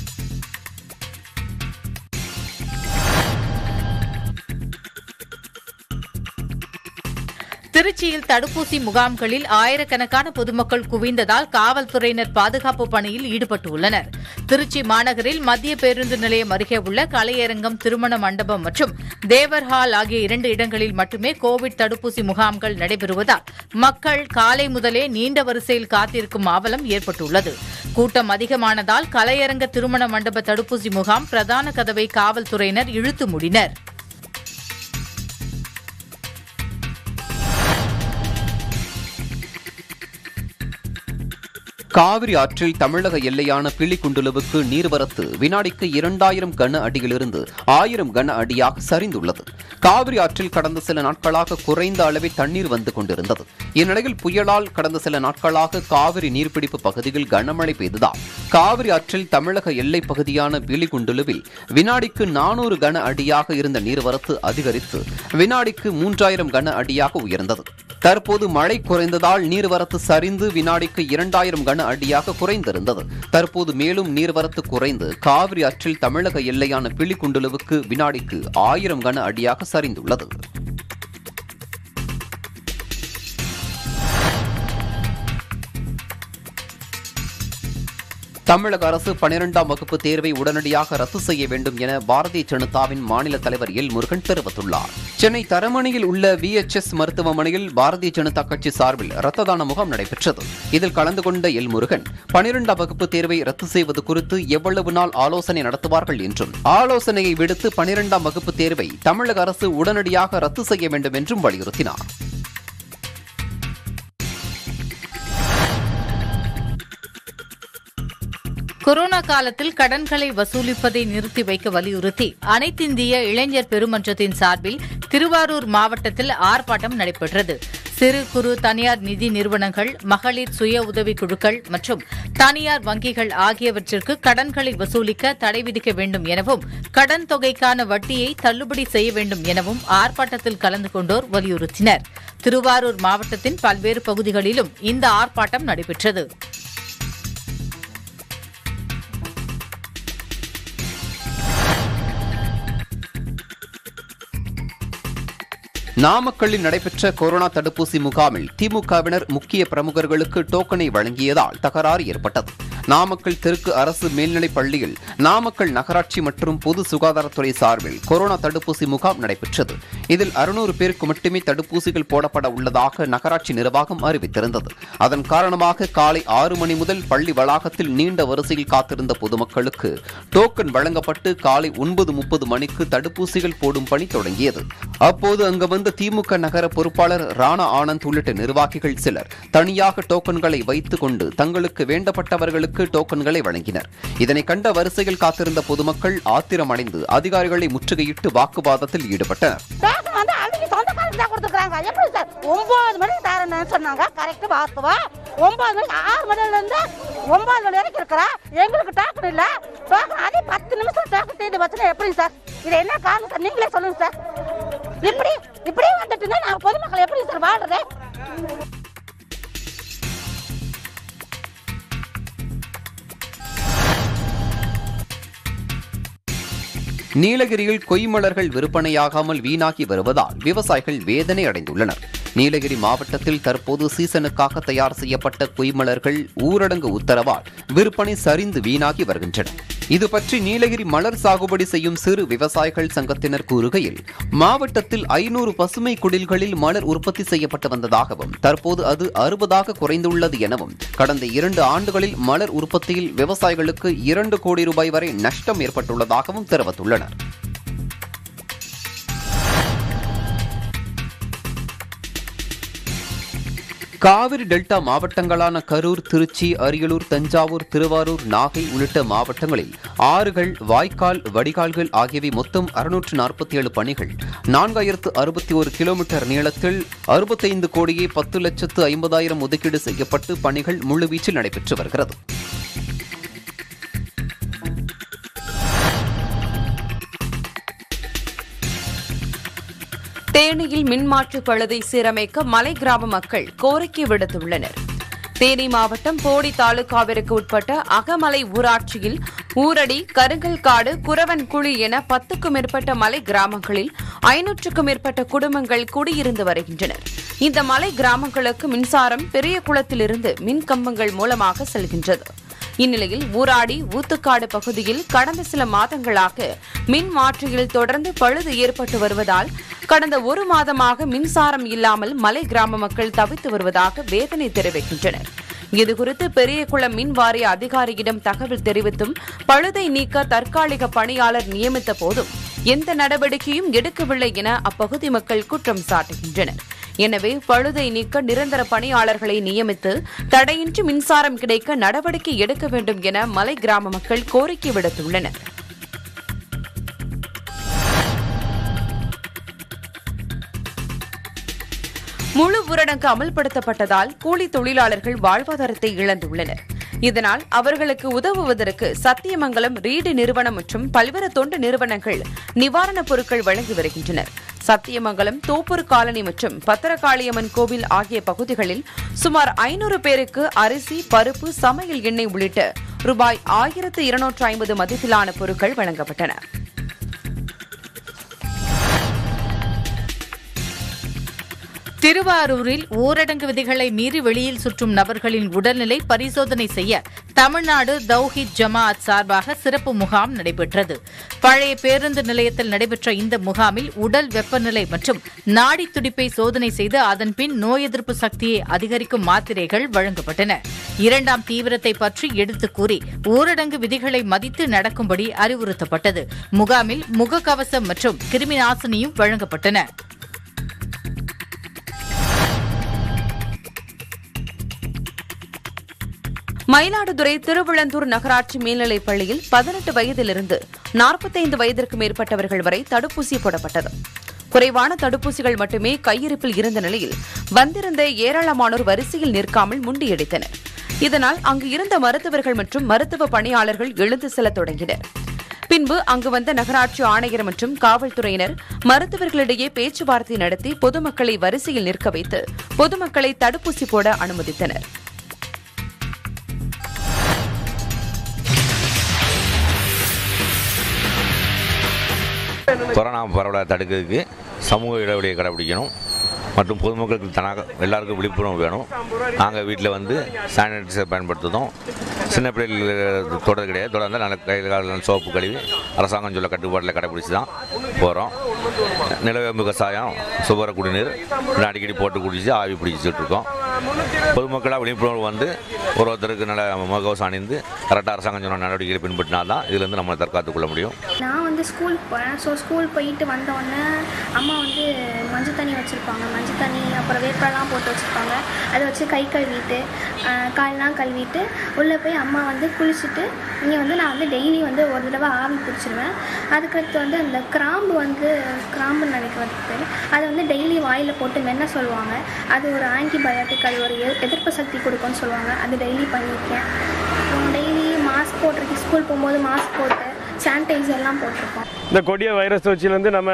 திருச்சியில் தடுப்பூசி முகாம்களில் ஆயிரக்கணக்கான பொதுமக்கள் குவிந்ததால் காவல்துறையினர் பாதுகாப்பு பணியில் ஈடுபட்டுள்ளனர் திருச்சி மாநகரில் மத்திய பேருந்து நிலையம் அருகே உள்ள கலையரங்கம் திருமண மண்டபம் மற்றும் தேவர் ஹால் ஆகிய இரண்டு இடங்களில் மட்டுமே கோவிட் தடுப்பூசி முகாம்கள் நடைபெறுவதால் மக்கள் காலை முதலே நீண்ட வரிசையில் காத்திருக்கும் அவலம் ஏற்பட்டுள்ளது கூட்டம் அதிகமானதால் கலையரங்க திருமண மண்டப தடுப்பூசி முகாம் பிரதான கதவை காவல்துறையினர் இழுத்து மூடினர் காவிரி ஆற்றில் தமிழக எல்லையான பில்லிக்குண்டுலுவுக்கு நீர்வரத்து வினாடிக்கு இரண்டாயிரம் கன அடியிலிருந்து ஆயிரம் கன அடியாக சரிந்துள்ளது காவிரி ஆற்றில் கடந்த சில நாட்களாக குறைந்த அளவே தண்ணீர் வந்து கொண்டிருந்தது இந்நிலையில் புயலால் கடந்த சில நாட்களாக காவிரி நீர்பிடிப்பு பகுதியில் கனமழை பெய்ததால் காவிரி ஆற்றில் தமிழக எல்லைப் பகுதியான பிலிகுண்டுலுவில் வினாடிக்கு நானூறு கன அடியாக இருந்த நீர்வரத்து அதிகரித்து வினாடிக்கு மூன்றாயிரம் கன அடியாக உயர்ந்தது தற்போது மழை குறைந்ததால் நீர்வரத்து சரிந்து வினாடிக்கு இரண்டாயிரம் கன அடியாக குறைந்திருந்தது தற்போது மேலும் நீர்வரத்து குறைந்து காவிரி ஆற்றில் தமிழக எல்லையான பிலிகுண்டுலுவுக்கு வினாடிக்கு ஆயிரம் கன அடியாக சரிந்துள்ளது தமிழக அரசு பனிரெண்டாம் வகுப்பு தேர்வை உடனடியாக ரத்து செய்ய வேண்டும் என பாரதிய ஜனதாவின் மாநில தலைவர் எல் முருகன் தெரிவித்துள்ளார் சென்னை தரமணியில் உள்ள விஎச்எஸ் மருத்துவமனையில் பாரதிய ஜனதா கட்சி சார்பில் ரத்த தான முகாம் நடைபெற்றது இதில் கலந்து கொண்ட எல் முருகன் பனிரெண்டாம் வகுப்பு தேர்வை ரத்து செய்வது குறித்து எவ்வளவு நாள் ஆலோசனை நடத்துவார்கள் என்றும் ஆலோசனையை விடுத்து பனிரெண்டாம் வகுப்பு தேர்வை தமிழக அரசு உடனடியாக ரத்து செய்ய வேண்டும் என்றும் வலியுறுத்தினார் கொரோனா காலத்தில் கடன்களை வசூலிப்பதை நிறுத்தி வைக்க வலியுறுத்தி அனைத்திந்திய இளைஞர் பெருமன்றத்தின் சார்பில் திருவாரூர் மாவட்டத்தில் ஆர்ப்பாட்டம் நடைபெற்றது சிறு குறு தனியார் நிதி நிறுவனங்கள் மகளிர் சுய உதவிக் குழுக்கள் மற்றும் தனியார் வங்கிகள் ஆகியவற்றிற்கு கடன்களை வசூலிக்க தடை விதிக்க வேண்டும் எனவும் கடன் தொகைக்கான வட்டியை தள்ளுபடி செய்ய வேண்டும் எனவும் ஆர்ப்பாட்டத்தில் கலந்து கொண்டோர் வலியுறுத்தினர் திருவாரூர் மாவட்டத்தின் பல்வேறு பகுதிகளிலும் இந்த ஆர்ப்பாட்டம் நடைபெற்றது நாமக்கல்லில் நடைபெற்ற கொரோனா தடுப்பூசி முகாமில் திமுகவினர் முக்கிய பிரமுகர்களுக்கு டோக்கனை வழங்கியதால் தகராறு ஏற்பட்டது நாமக்கல் தெற்கு அரசு மேல்நிலைப் பள்ளியில் நாமக்கல் நகராட்சி மற்றும் பொது சுகாதாரத்துறை சார்பில் கொரோனா தடுப்பூசி முகாம் நடைபெற்றது இதில் அறுநூறு பேருக்கு மட்டுமே தடுப்பூசிகள் போடப்பட உள்ளதாக நகராட்சி நிர்வாகம் அறிவித்திருந்தது அதன் காரணமாக காலை ஆறு மணி முதல் பள்ளி வளாகத்தில் நீண்ட வரிசையில் காத்திருந்த பொதுமக்களுக்கு டோக்கன் வழங்கப்பட்டு காலை ஒன்பது முப்பது மணிக்கு தடுப்பூசிகள் போடும் பணி தொடங்கியது அப்போது அங்கு வந்த திமுக நகர பொறுப்பாளர் ராணா ஆனந்த் உள்ளிட்ட நிர்வாகிகள் சிலர் தனியாக டோக்கன்களை வைத்துக் கொண்டு தங்களுக்கு வேண்டப்பட்டவர்களுக்கு டோக்கன்களை வழங்கினர் இதனை கண்ட வரிசையில் காத்திருந்த பொதுமக்கள் ஆத்திரமடைந்து அதிகாரிகளை முற்றுகையிட்டு வாக்குவாதத்தில் ஈடுபட்டனர் டோக்கன் வந்து அவங்க சொந்தக்காரங்க தான் கொடுத்துருக்காங்க எப்படி சார் ஒன்பது மணிக்கு தரேன்னு சொன்னாங்க கரெக்ட் வாஸ்தவா ஒன்பது மணிக்கு ஆறு மணில இருந்து ஒன்பது மணி வரைக்கும் இருக்கிறா எங்களுக்கு டோக்கன் இல்ல டோக்கன் அதே பத்து நிமிஷம் டோக்கன் தீர்ந்து வச்சுன்னா எப்படி சார் இது என்ன காரணம் சார் நீங்களே சொல்லுங்க சார் இப்படி இப்படி வந்துட்டுன்னா நாங்க பொதுமக்கள் எப்படி சார் வாழ்றது நீலகிரியில் கொய்மலர்கள் விற்பனையாகாமல் வீணாகி வருவதால் விவசாயிகள் வேதனை அடைந்துள்ளனர் நீலகிரி மாவட்டத்தில் தற்போது சீசனுக்காக தயார் செய்யப்பட்ட கொய்மலர்கள் ஊரடங்கு உத்தரவால் விற்பனை சரிந்து வீணாகி வருகின்றன இது பற்றி நீலகிரி மலர் சாகுபடி செய்யும் சிறு விவசாயிகள் சங்கத்தினர் கூறுகையில் மாவட்டத்தில் ஐநூறு பசுமை குடில்களில் மலர் உற்பத்தி செய்யப்பட்டு வந்ததாகவும் தற்போது அது அறுபதாக குறைந்துள்ளது எனவும் கடந்த இரண்டு ஆண்டுகளில் மலர் உற்பத்தியில் விவசாயிகளுக்கு இரண்டு கோடி ரூபாய் வரை நஷ்டம் ஏற்பட்டுள்ளதாகவும் தெரிவித்துள்ளனர் காவிரி டெல்டா மாவட்டங்களான கரூர் திருச்சி அரியலூர் தஞ்சாவூர் திருவாரூர் நாகை உள்ளிட்ட மாவட்டங்களில் ஆறுகள் வாய்க்கால் வடிகால்கள் ஆகியவை மொத்தம் அறுநூற்று நாற்பத்தி ஏழு பணிகள் நான்காயிரத்து அறுபத்தி ஒரு கிலோமீட்டர் நீளத்தில் அறுபத்தைந்து கோடியே பத்து லட்சத்து ஐம்பதாயிரம் ஒதுக்கீடு செய்யப்பட்டு பணிகள் முழுவீச்சில் நடைபெற்று வருகிறது தேனியில் மின்மாற்று பழுதை சீரமைக்க மலை கிராம மக்கள் கோரிக்கை விடுத்துள்ளனர் தேனி மாவட்டம் போடி தாலுகாவிற்கு உட்பட்ட அகமலை ஊராட்சியில் ஊரடி கருங்கல்காடு குறவன்குழி என பத்துக்கும் மேற்பட்ட மலை கிராமங்களில் ஐநூற்றுக்கும் மேற்பட்ட குடும்பங்கள் குடியிருந்து வருகின்றனர் இந்த மலை கிராமங்களுக்கு மின்சாரம் பெரிய குளத்திலிருந்து மின் கம்பங்கள் மூலமாக செல்கின்றது இந்நிலையில் ஊராடி ஊத்துக்காடு பகுதியில் கடந்த சில மாதங்களாக மின் மாற்றியில் தொடர்ந்து பழுது ஏற்பட்டு வருவதால் கடந்த ஒரு மாதமாக மின்சாரம் இல்லாமல் மலை கிராம மக்கள் தவித்து வருவதாக வேதனை தெரிவிக்கின்றனர் இதுகுறித்து பெரியகுளம் மின் வாரிய அதிகாரியிடம் தகவல் தெரிவித்தும் பழுதை நீக்க தற்காலிக பணியாளர் நியமித்த போதும் எந்த நடவடிக்கையும் எடுக்கவில்லை என அப்பகுதி மக்கள் குற்றம் சாட்டுகின்றனர் எனவே பழுதை நீக்க நிரந்தர பணியாளர்களை நியமித்து தடையின்றி மின்சாரம் கிடைக்க நடவடிக்கை எடுக்க வேண்டும் என மலை கிராம மக்கள் கோரிக்கை விடுத்துள்ளனர் முழு ஊரடங்கு அமல்படுத்தப்பட்டதால் கூலி தொழிலாளர்கள் வாழ்வாதாரத்தை இழந்துள்ளனர் இதனால் அவர்களுக்கு உதவுவதற்கு சத்தியமங்கலம் ரீடு நிறுவனம் மற்றும் பல்வேறு தொண்டு நிறுவனங்கள் நிவாரணப் பொருட்கள் வழங்கி வருகின்றனர் சத்தியமங்கலம் தோப்பூர் காலனி மற்றும் பத்திரகாளியம்மன் கோவில் ஆகிய பகுதிகளில் சுமார் ஐநூறு பேருக்கு அரிசி பருப்பு சமையல் எண்ணெய் உள்ளிட்ட ரூபாய் ஆயிரத்து இருநூற்று ஐம்பது மதிப்பிலான பொருட்கள் வழங்கப்பட்டன திருவாரூரில் ஊரடங்கு விதிகளை மீறி வெளியில் சுற்றும் நபர்களின் உடல்நிலை பரிசோதனை செய்ய தமிழ்நாடு தௌஹித் ஜமாஅத் சார்பாக சிறப்பு முகாம் நடைபெற்றது பழைய பேருந்து நிலையத்தில் நடைபெற்ற இந்த முகாமில் உடல் வெப்பநிலை மற்றும் நாடி துடிப்பை சோதனை செய்து அதன் பின் நோய் எதிர்ப்பு சக்தியை அதிகரிக்கும் மாத்திரைகள் வழங்கப்பட்டன இரண்டாம் தீவிரத்தை பற்றி எடுத்துக் கூறி ஊரடங்கு விதிகளை மதித்து நடக்கும்படி அறிவுறுத்தப்பட்டது முகாமில் முகக்கவசம் மற்றும் கிருமிநாசினியும் வழங்கப்பட்டன மயிலாடுதுறை திருவிழந்தூர் நகராட்சி மேல்நிலைப் பள்ளியில் பதினெட்டு வயதிலிருந்து நாற்பத்தைந்து வயதிற்கு மேற்பட்டவர்கள் வரை தடுப்பூசி போடப்பட்டது குறைவான தடுப்பூசிகள் மட்டுமே கையிருப்பில் இருந்த நிலையில் வந்திருந்த ஏராளமானோர் வரிசையில் நிற்காமல் முண்டியடித்தனர் இதனால் அங்கு இருந்த மருத்துவர்கள் மற்றும் மருத்துவ பணியாளர்கள் எழுந்து செல்லத் தொடங்கினர் பின்பு அங்கு வந்த நகராட்சி ஆணையர் மற்றும் காவல்துறையினர் மருத்துவர்களிடையே பேச்சுவார்த்தை நடத்தி பொதுமக்களை வரிசையில் நிற்க வைத்து பொதுமக்களை தடுப்பூசி போட அனுமதித்தனர் கொரோனா பரவலை தடுக்கிறதுக்கு சமூக இடைவெளியை கடைபிடிக்கணும் மற்றும் பொதுமக்களுக்கு தனாக எல்லாருக்கும் விழிப்புணர்வு வேணும் நாங்கள் வீட்டில் வந்து சானிடைசர் பயன்படுத்துறதும் சின்ன பிள்ளைகள் தொடர் கிடையாது தொடர்ந்து நல்ல கையில் காலில் சோப்பு கழுவி அரசாங்கம் சொல்ல கட்டுப்பாட்டில் கடைபிடிச்சி தான் போகிறோம் நிலவேம்பு கசாயம் சுபர குடிநீர் இப்படி அடிக்கடி போட்டு குடிச்சு ஆவி பிடிச்சிட்டு இருக்கோம் பொதுமக்களாக விழிப்புணர்வு வந்து ஒரு ஒருத்தருக்கு நல்ல முகக்கவசம் அணிந்து கரெக்டாக அரசாங்கம் சொன்ன நடவடிக்கைகளை பின்பற்றினா தான் இதுலேருந்து நம்மளை தற்காத்துக் கொள்ள முடியும் நான் வந்து ஸ்கூலுக்கு போகிறேன் ஸோ ஸ்கூல் போயிட்டு வந்தோடனே அம்மா வந்து மஞ்சள் தண்ணி வச்சுருப்பாங்க மஞ்சள் தண்ணி அப்புறம் வேப்பெல்லாம் போட்டு வச்சுருப்பாங்க அதை வச்சு கை கழுவிட்டு ஆஹ், கால்லாம் கழுவிட்டு உள்ளே போய் அம்மா வந்து குளிச்சுட்டு இங்கே வந்து நான் வந்து டெய்லி வந்து ஒரு தடவை ஆவி பிடிச்சிருவேன் அதுக்கடுத்து வந்து அந்த கிராம்பு வந்து கிராம்புன்னு நினைக்கிறதுக்கு பேர் அதை வந்து டெய்லி வாயில் போட்டு மென்ன சொல்லுவாங்க அது ஒரு ஆன்டிபயோட்டிக் அது ஒரு எ- எதிர்ப்பு சக்தி கொடுக்கும்னு சொல்லுவாங்க அது டெய்லி பண்ணியிருக்கேன் அப்புறம் டெய்லி மாஸ்க் போட்டிருக்கேன் ஸ்கூல் போகும்போது மாஸ்க் போட்டு சானிடைசர்லாம் போட்டிருக்கோம் இந்த கொடிய வைரஸ் தொற்றிலேருந்து நம்ம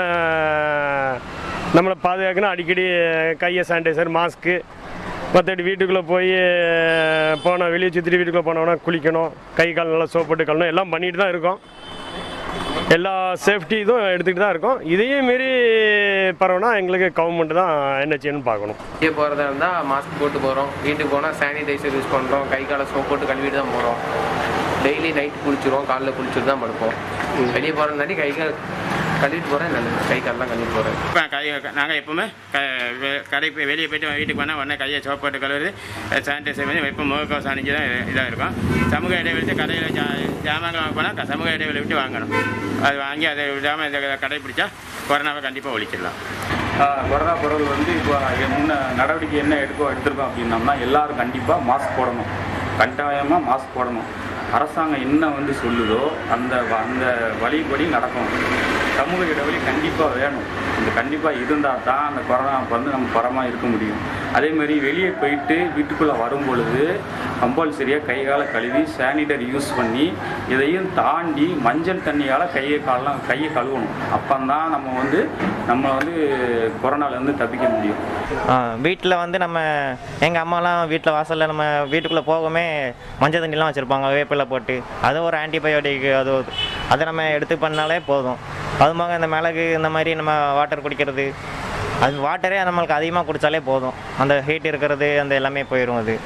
நம்மளை பாதுகாக்கணும் அடிக்கடி கையை சானிடைசர் மாஸ்க்கு மற்றபடி வீட்டுக்குள்ளே போய் போனோம் வெளியே சுற்றி வீட்டுக்குள்ளே போனோம்னா குளிக்கணும் கை கால் நல்லா சோப் போட்டு கழணும் எல்லாம் பண்ணிட்டு தான் இருக்கோம் எல்லா சேஃப்டி இதுவும் எடுத்துக்கிட்டு தான் இருக்கோம் இதையும் மீறி பரவுனா எங்களுக்கு கவர்மெண்ட் தான் என்ன செய்யணும்னு பார்க்கணும் வெளியே போகிறதா இருந்தால் மாஸ்க் போட்டு போகிறோம் வீட்டுக்கு போனால் சானிடைசர் யூஸ் பண்ணுறோம் கை காலை சோப் போட்டு கழுவிட்டு தான் போகிறோம் டெய்லி நைட் குளிச்சிருவோம் காலைல குளிச்சுட்டு தான் படுப்போம் வெளியே போகிறதுனாடி கை கால் கழுவிட்டு போகிறேன் நல்லது கை காலெலாம் கழுவிட்டு போகிறேன் இப்போ கை நாங்கள் எப்பவுமே க வெ- கடை போய் வெளியே போயிட்டு வீட்டுக்கு போனால் உடனே கையை சோப் போட்டு கழுவுறது சானிடைசர் பண்ணி எப்போ முகக்கவசம் அணிஞ்சு தான் இதாக இருக்கும் சமூக இடைவெளி கடையில் ஜா ஜாமான் வாங்க போனால் சமூக இடைவெளி விட்டு வாங்கணும் அது வாங்கி அதை விடாமல் இதை கடைப்பிடிச்சா கொரோனாவை கண்டிப்பாக ஒழிச்சிடலாம் கொரோனா பரவல் வந்து இப்போ என்ன நடவடிக்கை என்ன எடுக்கோ எடுத்திருக்கோம் அப்படின்னம்னா எல்லாரும் கண்டிப்பாக மாஸ்க் போடணும் கட்டாயமாக மாஸ்க் போடணும் அரசாங்கம் என்ன வந்து சொல்லுதோ அந்த வ- அந்த வழிபடி நடக்கணும் சமூக இடைவெளி கண்டிப்பாக வேணும் இந்த கண்டிப்பாக இருந்தால் தான் அந்த கொரோனா வந்து நம்ம பரமாக இருக்க முடியும் அதே மாதிரி வெளியே போயிட்டு வீட்டுக்குள்ளே வரும் பொழுது கம்பல்சரியாக கை காலை கழுவி சானிடரி யூஸ் பண்ணி இதையும் தாண்டி மஞ்சள் தண்ணியால் கையை காலெலாம் கையை கழுவணும் அப்போந்தான் நம்ம வந்து நம்ம வந்து கொரோனாலேருந்து தப்பிக்க முடியும் வீட்டில் வந்து நம்ம எங்கள் அம்மாலாம் வீட்டில் வாசலில் நம்ம வீட்டுக்குள்ளே போகவே மஞ்சள் தண்ணிலாம் வச்சுருப்பாங்க வேப்பிலை போட்டு அது ஒரு ஆன்டிபயோட்டிக் அது ஒரு- அதை நம்ம எடுத்து பண்ணாலே போதும் அதுமாக இந்த மிளகு இந்த மாதிரி நம்ம வாட்டர் குடிக்கிறது அது வாட்டரே நம்மளுக்கு அதிகமாக குடித்தாலே போதும் அந்த ஹீட் இருக்கிறது அந்த எல்லாமே போயிடும் அது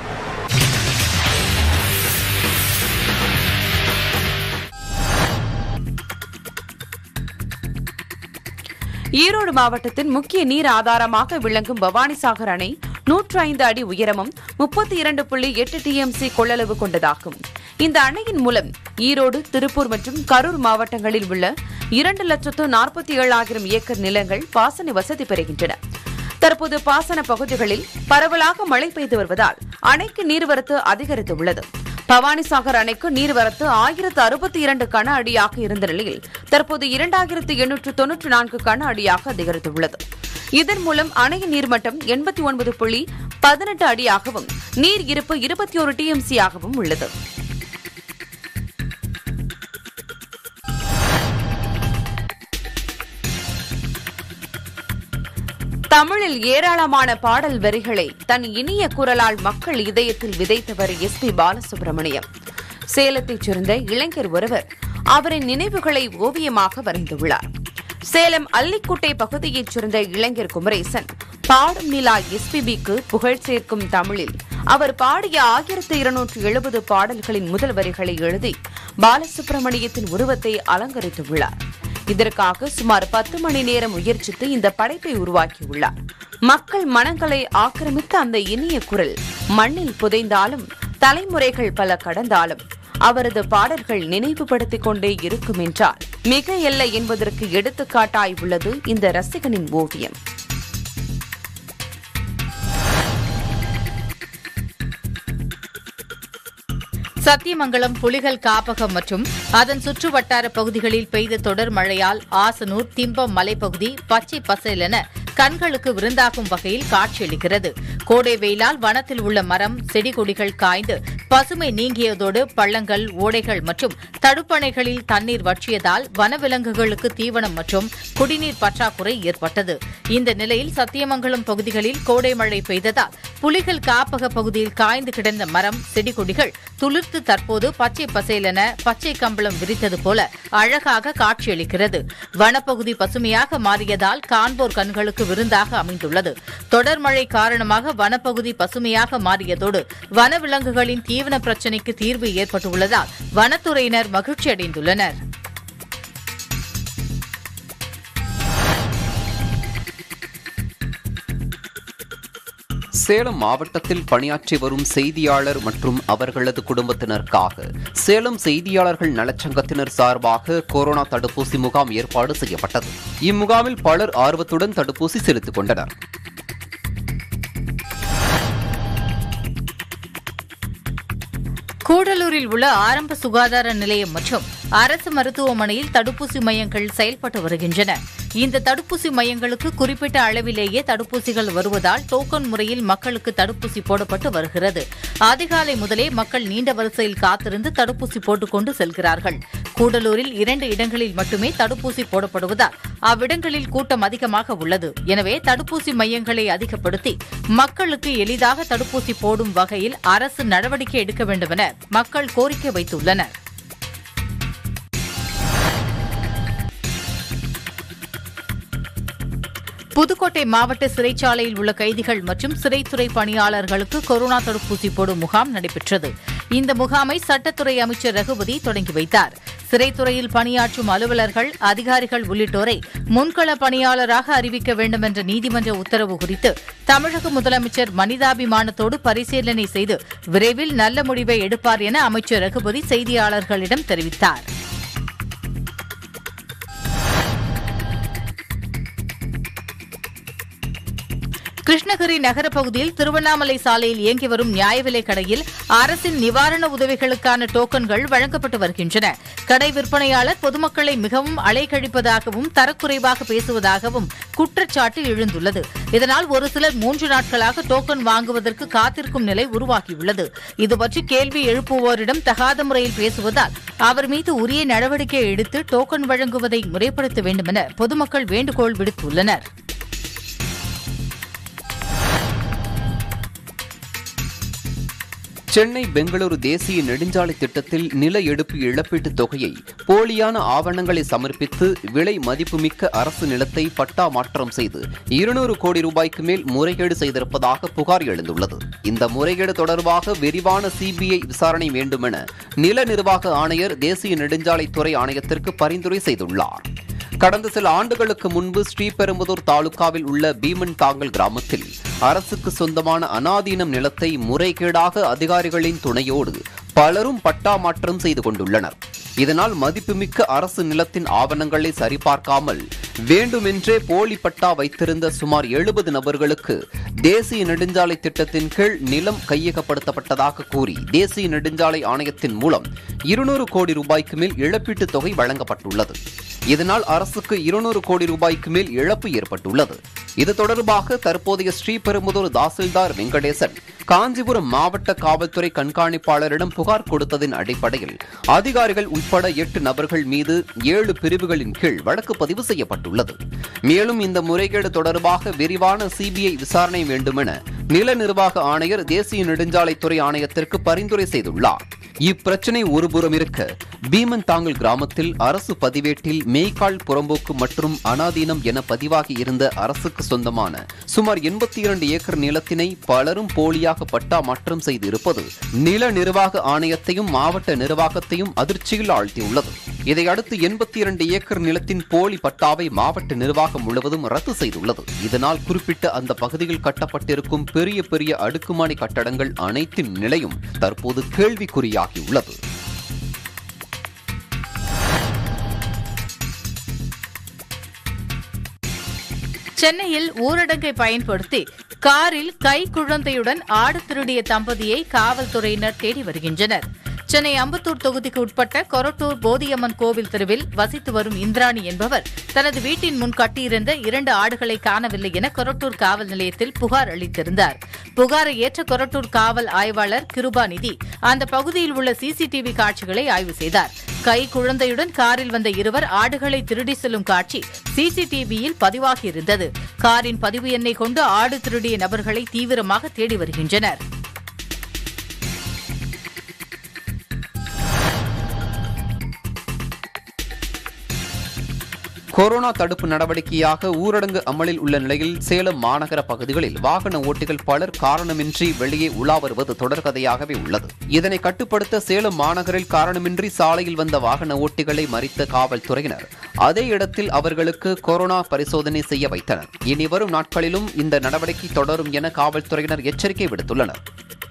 ஈரோடு மாவட்டத்தின் முக்கிய நீர் ஆதாரமாக விளங்கும் பவானிசாகர் அணை நூற்று ஐந்து அடி உயரமும் முப்பத்தி இரண்டு புள்ளி எட்டு டிஎம்சி கொள்ளளவு கொண்டதாகும் இந்த அணையின் மூலம் ஈரோடு திருப்பூர் மற்றும் கரூர் மாவட்டங்களில் உள்ள இரண்டு லட்சத்து நாற்பத்தி ஏழாயிரம் ஏக்கர் நிலங்கள் பாசன வசதி பெறுகின்றன தற்போது பாசன பகுதிகளில் பரவலாக மழை பெய்து வருவதால் அணைக்கு நீர்வரத்து அதிகரித்துள்ளது பவானிசாகர் அணைக்கு நீர்வரத்து ஆயிரத்து அறுபத்தி இரண்டு கன அடியாக இருந்த நிலையில் தற்போது இரண்டாயிரத்து எண்ணூற்று தொன்னூற்று நான்கு கன அடியாக அதிகரித்துள்ளது இதன் மூலம் அணையின் நீர்மட்டம் எண்பத்தி ஒன்பது புள்ளி பதினெட்டு அடியாகவும் நீர் இருப்பு இருபத்தி ஒரு டிஎம்சியாகவும் உள்ளது தமிழில் ஏராளமான பாடல் வரிகளை தன் இனிய குரலால் மக்கள் இதயத்தில் விதைத்தவர் எஸ் பி பாலசுப்ரமணியம் சேலத்தைச் சேர்ந்த இளைஞர் ஒருவர் அவரின் நினைவுகளை ஓவியமாக வரைந்துள்ளார் சேலம் அல்லிக்குட்டை பகுதியைச் சேர்ந்த இளைஞர் குமரேசன் பாடும் நிலா எஸ்பிபிக்கு புகழ் சேர்க்கும் தமிழில் அவர் பாடிய ஆயிரத்து இருநூற்று எழுபது பாடல்களின் முதல் வரிகளை எழுதி பாலசுப்ரமணியத்தின் உருவத்தை அலங்கரித்துள்ளார் இதற்காக சுமார் பத்து மணி நேரம் முயற்சித்து இந்த படைப்பை உருவாக்கியுள்ளார் மக்கள் மனங்களை ஆக்கிரமித்த அந்த இனிய குரல் மண்ணில் புதைந்தாலும் தலைமுறைகள் பல கடந்தாலும் அவரது பாடல்கள் நினைவுபடுத்திக் கொண்டே இருக்கும் என்றால் மிக இல்லை என்பதற்கு எடுத்துக்காட்டாய் உள்ளது இந்த ரசிகனின் ஓவியம் சத்தியமங்கலம் புலிகள் காப்பகம் மற்றும் அதன் சுற்றுவட்டார பகுதிகளில் பெய்த தொடர் மழையால் ஆசனூர் திம்பம் மலைப்பகுதி பச்சை பசேலென கண்களுக்கு விருந்தாகும் வகையில் காட்சியளிக்கிறது கோடை வெயிலால் வனத்தில் உள்ள மரம் செடி கொடிகள் காய்ந்து பசுமை நீங்கியதோடு பள்ளங்கள் ஓடைகள் மற்றும் தடுப்பணைகளில் தண்ணீர் வற்றியதால் வனவிலங்குகளுக்கு தீவனம் மற்றும் குடிநீர் பற்றாக்குறை ஏற்பட்டது இந்த நிலையில் சத்தியமங்கலம் பகுதிகளில் கோடை மழை பெய்ததால் புலிகள் காப்பக பகுதியில் காய்ந்து கிடந்த மரம் செடி கொடிகள் துளிர்த்து தற்போது பச்சை பசேலென பச்சை கம்பளம் விரித்தது போல அழகாக காட்சியளிக்கிறது வனப்பகுதி பசுமையாக மாறியதால் காண்போர் கண்களுக்கு விருந்தாக அமைந்துள்ளது தொடர் மழை காரணமாக வனப்பகுதி பசுமையாக மாறியதோடு வனவிலங்குகளின் தீவன பிரச்சினைக்கு தீர்வு ஏற்பட்டுள்ளதால் வனத்துறையினர் மகிழ்ச்சி அடைந்துள்ளனர் சேலம் மாவட்டத்தில் பணியாற்றி வரும் செய்தியாளர் மற்றும் அவர்களது குடும்பத்தினருக்காக சேலம் செய்தியாளர்கள் நலச்சங்கத்தினர் சார்பாக கொரோனா தடுப்பூசி முகாம் ஏற்பாடு செய்யப்பட்டது இம்முகாமில் பலர் ஆர்வத்துடன் தடுப்பூசி செலுத்திக் கொண்டனர் கூடலூரில் உள்ள ஆரம்ப சுகாதார நிலையம் மற்றும் அரசு மருத்துவமனையில் தடுப்பூசி மையங்கள் செயல்பட்டு வருகின்றன இந்த தடுப்பூசி மையங்களுக்கு குறிப்பிட்ட அளவிலேயே தடுப்பூசிகள் வருவதால் டோக்கன் முறையில் மக்களுக்கு தடுப்பூசி போடப்பட்டு வருகிறது அதிகாலை முதலே மக்கள் நீண்ட வரிசையில் காத்திருந்து தடுப்பூசி போட்டுக்கொண்டு செல்கிறார்கள் கூடலூரில் இரண்டு இடங்களில் மட்டுமே தடுப்பூசி போடப்படுவதால் அவ்விடங்களில் கூட்டம் அதிகமாக உள்ளது எனவே தடுப்பூசி மையங்களை அதிகப்படுத்தி மக்களுக்கு எளிதாக தடுப்பூசி போடும் வகையில் அரசு நடவடிக்கை எடுக்க வேண்டும் என மக்கள் கோரிக்கை வைத்துள்ளனர் புதுக்கோட்டை மாவட்ட சிறைச்சாலையில் உள்ள கைதிகள் மற்றும் சிறைத்துறை பணியாளர்களுக்கு கொரோனா தடுப்பூசி போடும் முகாம் நடைபெற்றது இந்த முகாமை சட்டத்துறை அமைச்சர் ரகுபதி தொடங்கி வைத்தார் சிறைத்துறையில் பணியாற்றும் அலுவலர்கள் அதிகாரிகள் உள்ளிட்டோரை முன்கள பணியாளராக அறிவிக்க வேண்டும் என்ற நீதிமன்ற உத்தரவு குறித்து தமிழக முதலமைச்சர் மனிதாபிமானத்தோடு பரிசீலனை செய்து விரைவில் நல்ல முடிவை எடுப்பார் என அமைச்சர் ரகுபதி செய்தியாளர்களிடம் தெரிவித்தார் கிருஷ்ணகிரி நகர பகுதியில் திருவண்ணாமலை சாலையில் இயங்கி வரும் நியாய விலைக் கடையில் அரசின் நிவாரண உதவிகளுக்கான டோக்கன்கள் வழங்கப்பட்டு வருகின்றன கடை விற்பனையாளர் பொதுமக்களை மிகவும் அலைக்கழிப்பதாகவும் தரக்குறைவாக பேசுவதாகவும் குற்றச்சாட்டு எழுந்துள்ளது இதனால் ஒரு சிலர் மூன்று நாட்களாக டோக்கன் வாங்குவதற்கு காத்திருக்கும் நிலை உருவாகியுள்ளது இதுபற்றி கேள்வி எழுப்புவோரிடம் தகாத முறையில் பேசுவதால் அவர் மீது உரிய நடவடிக்கை எடுத்து டோக்கன் வழங்குவதை முறைப்படுத்த வேண்டும் என பொதுமக்கள் வேண்டுகோள் விடுத்துள்ளனர் சென்னை பெங்களூரு தேசிய நெடுஞ்சாலை திட்டத்தில் நில எடுப்பு இழப்பீட்டுத் தொகையை போலியான ஆவணங்களை சமர்ப்பித்து விலை மதிப்புமிக்க அரசு நிலத்தை பட்டா மாற்றம் செய்து இருநூறு கோடி ரூபாய்க்கு மேல் முறைகேடு செய்திருப்பதாக புகார் எழுந்துள்ளது இந்த முறைகேடு தொடர்பாக விரிவான சிபிஐ விசாரணை வேண்டுமென நில நிர்வாக ஆணையர் தேசிய நெடுஞ்சாலைத்துறை ஆணையத்திற்கு பரிந்துரை செய்துள்ளார் கடந்த சில ஆண்டுகளுக்கு முன்பு ஸ்ரீபெரும்புதூர் தாலுகாவில் உள்ள பீமன் தாங்கல் கிராமத்தில் அரசுக்கு சொந்தமான அனாதீனம் நிலத்தை முறைகேடாக அதிகாரிகளின் துணையோடு பலரும் பட்டா மாற்றம் செய்து கொண்டுள்ளனர் இதனால் மதிப்புமிக்க அரசு நிலத்தின் ஆவணங்களை சரிபார்க்காமல் வேண்டுமென்றே போலி பட்டா வைத்திருந்த சுமார் எழுபது நபர்களுக்கு தேசிய நெடுஞ்சாலை திட்டத்தின் கீழ் நிலம் கையகப்படுத்தப்பட்டதாக கூறி தேசிய நெடுஞ்சாலை ஆணையத்தின் மூலம் இருநூறு கோடி ரூபாய்க்கு மேல் இழப்பீட்டுத் தொகை வழங்கப்பட்டுள்ளது இதனால் அரசுக்கு இருநூறு கோடி ரூபாய்க்கு மேல் இழப்பு ஏற்பட்டுள்ளது இது தொடர்பாக தற்போதைய ஸ்ரீபெரும்புதூர் தாசில்தார் வெங்கடேசன் காஞ்சிபுரம் மாவட்ட காவல்துறை கண்காணிப்பாளரிடம் புகார் கொடுத்ததின் அடிப்படையில் அதிகாரிகள் உட்பட எட்டு நபர்கள் மீது ஏழு பிரிவுகளின் கீழ் வழக்கு பதிவு செய்யப்பட்டுள்ளது மேலும் இந்த முறைகேடு தொடர்பாக விரிவான சிபிஐ விசாரணை வேண்டுமென நில நிர்வாக ஆணையர் தேசிய நெடுஞ்சாலைத்துறை ஆணையத்திற்கு பரிந்துரை செய்துள்ளார் இப்பிரச்சினை ஒருபுறம் இருக்க பீமன் தாங்கல் கிராமத்தில் அரசு பதிவேட்டில் மேய்க்கால் புறம்போக்கு மற்றும் அனாதீனம் என பதிவாகி இருந்த அரசுக்கு சொந்தமான சுமார் எண்பத்தி இரண்டு ஏக்கர் நிலத்தினை பலரும் போலியாக பட்டா மாற்றம் செய்து இருப்பது நில நிர்வாக ஆணையத்தையும் மாவட்ட நிர்வாகத்தையும் அதிர்ச்சியில் ஆழ்த்தியுள்ளது இதையடுத்து எண்பத்தி இரண்டு ஏக்கர் நிலத்தின் போலி பட்டாவை மாவட்ட நிர்வாகம் முழுவதும் ரத்து செய்துள்ளது இதனால் குறிப்பிட்ட அந்த பகுதியில் கட்டப்பட்டிருக்கும் பெரிய பெரிய அடுக்குமாடி கட்டடங்கள் அனைத்தின் நிலையும் தற்போது கேள்விக்குறியாகியுள்ளது சென்னையில் ஊரடங்கை பயன்படுத்தி காரில் கை குழந்தையுடன் ஆடு திருடிய தம்பதியை காவல்துறையினர் தேடி வருகின்றனர் சென்னை அம்பத்தூர் தொகுதிக்கு உட்பட்ட கொரட்டூர் போதியம்மன் கோவில் தெருவில் வசித்து வரும் இந்திராணி என்பவர் தனது வீட்டின் முன் கட்டியிருந்த இரண்டு ஆடுகளை காணவில்லை என கொரட்டூர் காவல் நிலையத்தில் புகார் அளித்திருந்தார் புகாரை ஏற்ற கொரட்டூர் காவல் ஆய்வாளர் கிருபாநிதி அந்த பகுதியில் உள்ள சிசிடிவி காட்சிகளை ஆய்வு செய்தார் கை குழந்தையுடன் காரில் வந்த இருவர் ஆடுகளை திருடி செல்லும் காட்சி சிசிடிவியில் பதிவாகியிருந்தது காரின் பதிவு எண்ணை கொண்டு ஆடு திருடிய நபர்களை தீவிரமாக தேடி வருகின்றனர் கொரோனா தடுப்பு நடவடிக்கையாக ஊரடங்கு அமலில் உள்ள நிலையில் சேலம் மாநகர பகுதிகளில் வாகன ஓட்டிகள் பலர் காரணமின்றி வெளியே உலா வருவது தொடர்கதையாகவே உள்ளது இதனை கட்டுப்படுத்த சேலம் மாநகரில் காரணமின்றி சாலையில் வந்த வாகன ஓட்டிகளை மறித்த காவல்துறையினர் அதே இடத்தில் அவர்களுக்கு கொரோனா பரிசோதனை செய்ய வைத்தனர் இனி வரும் நாட்களிலும் இந்த நடவடிக்கை தொடரும் என காவல்துறையினர் எச்சரிக்கை விடுத்துள்ளனர்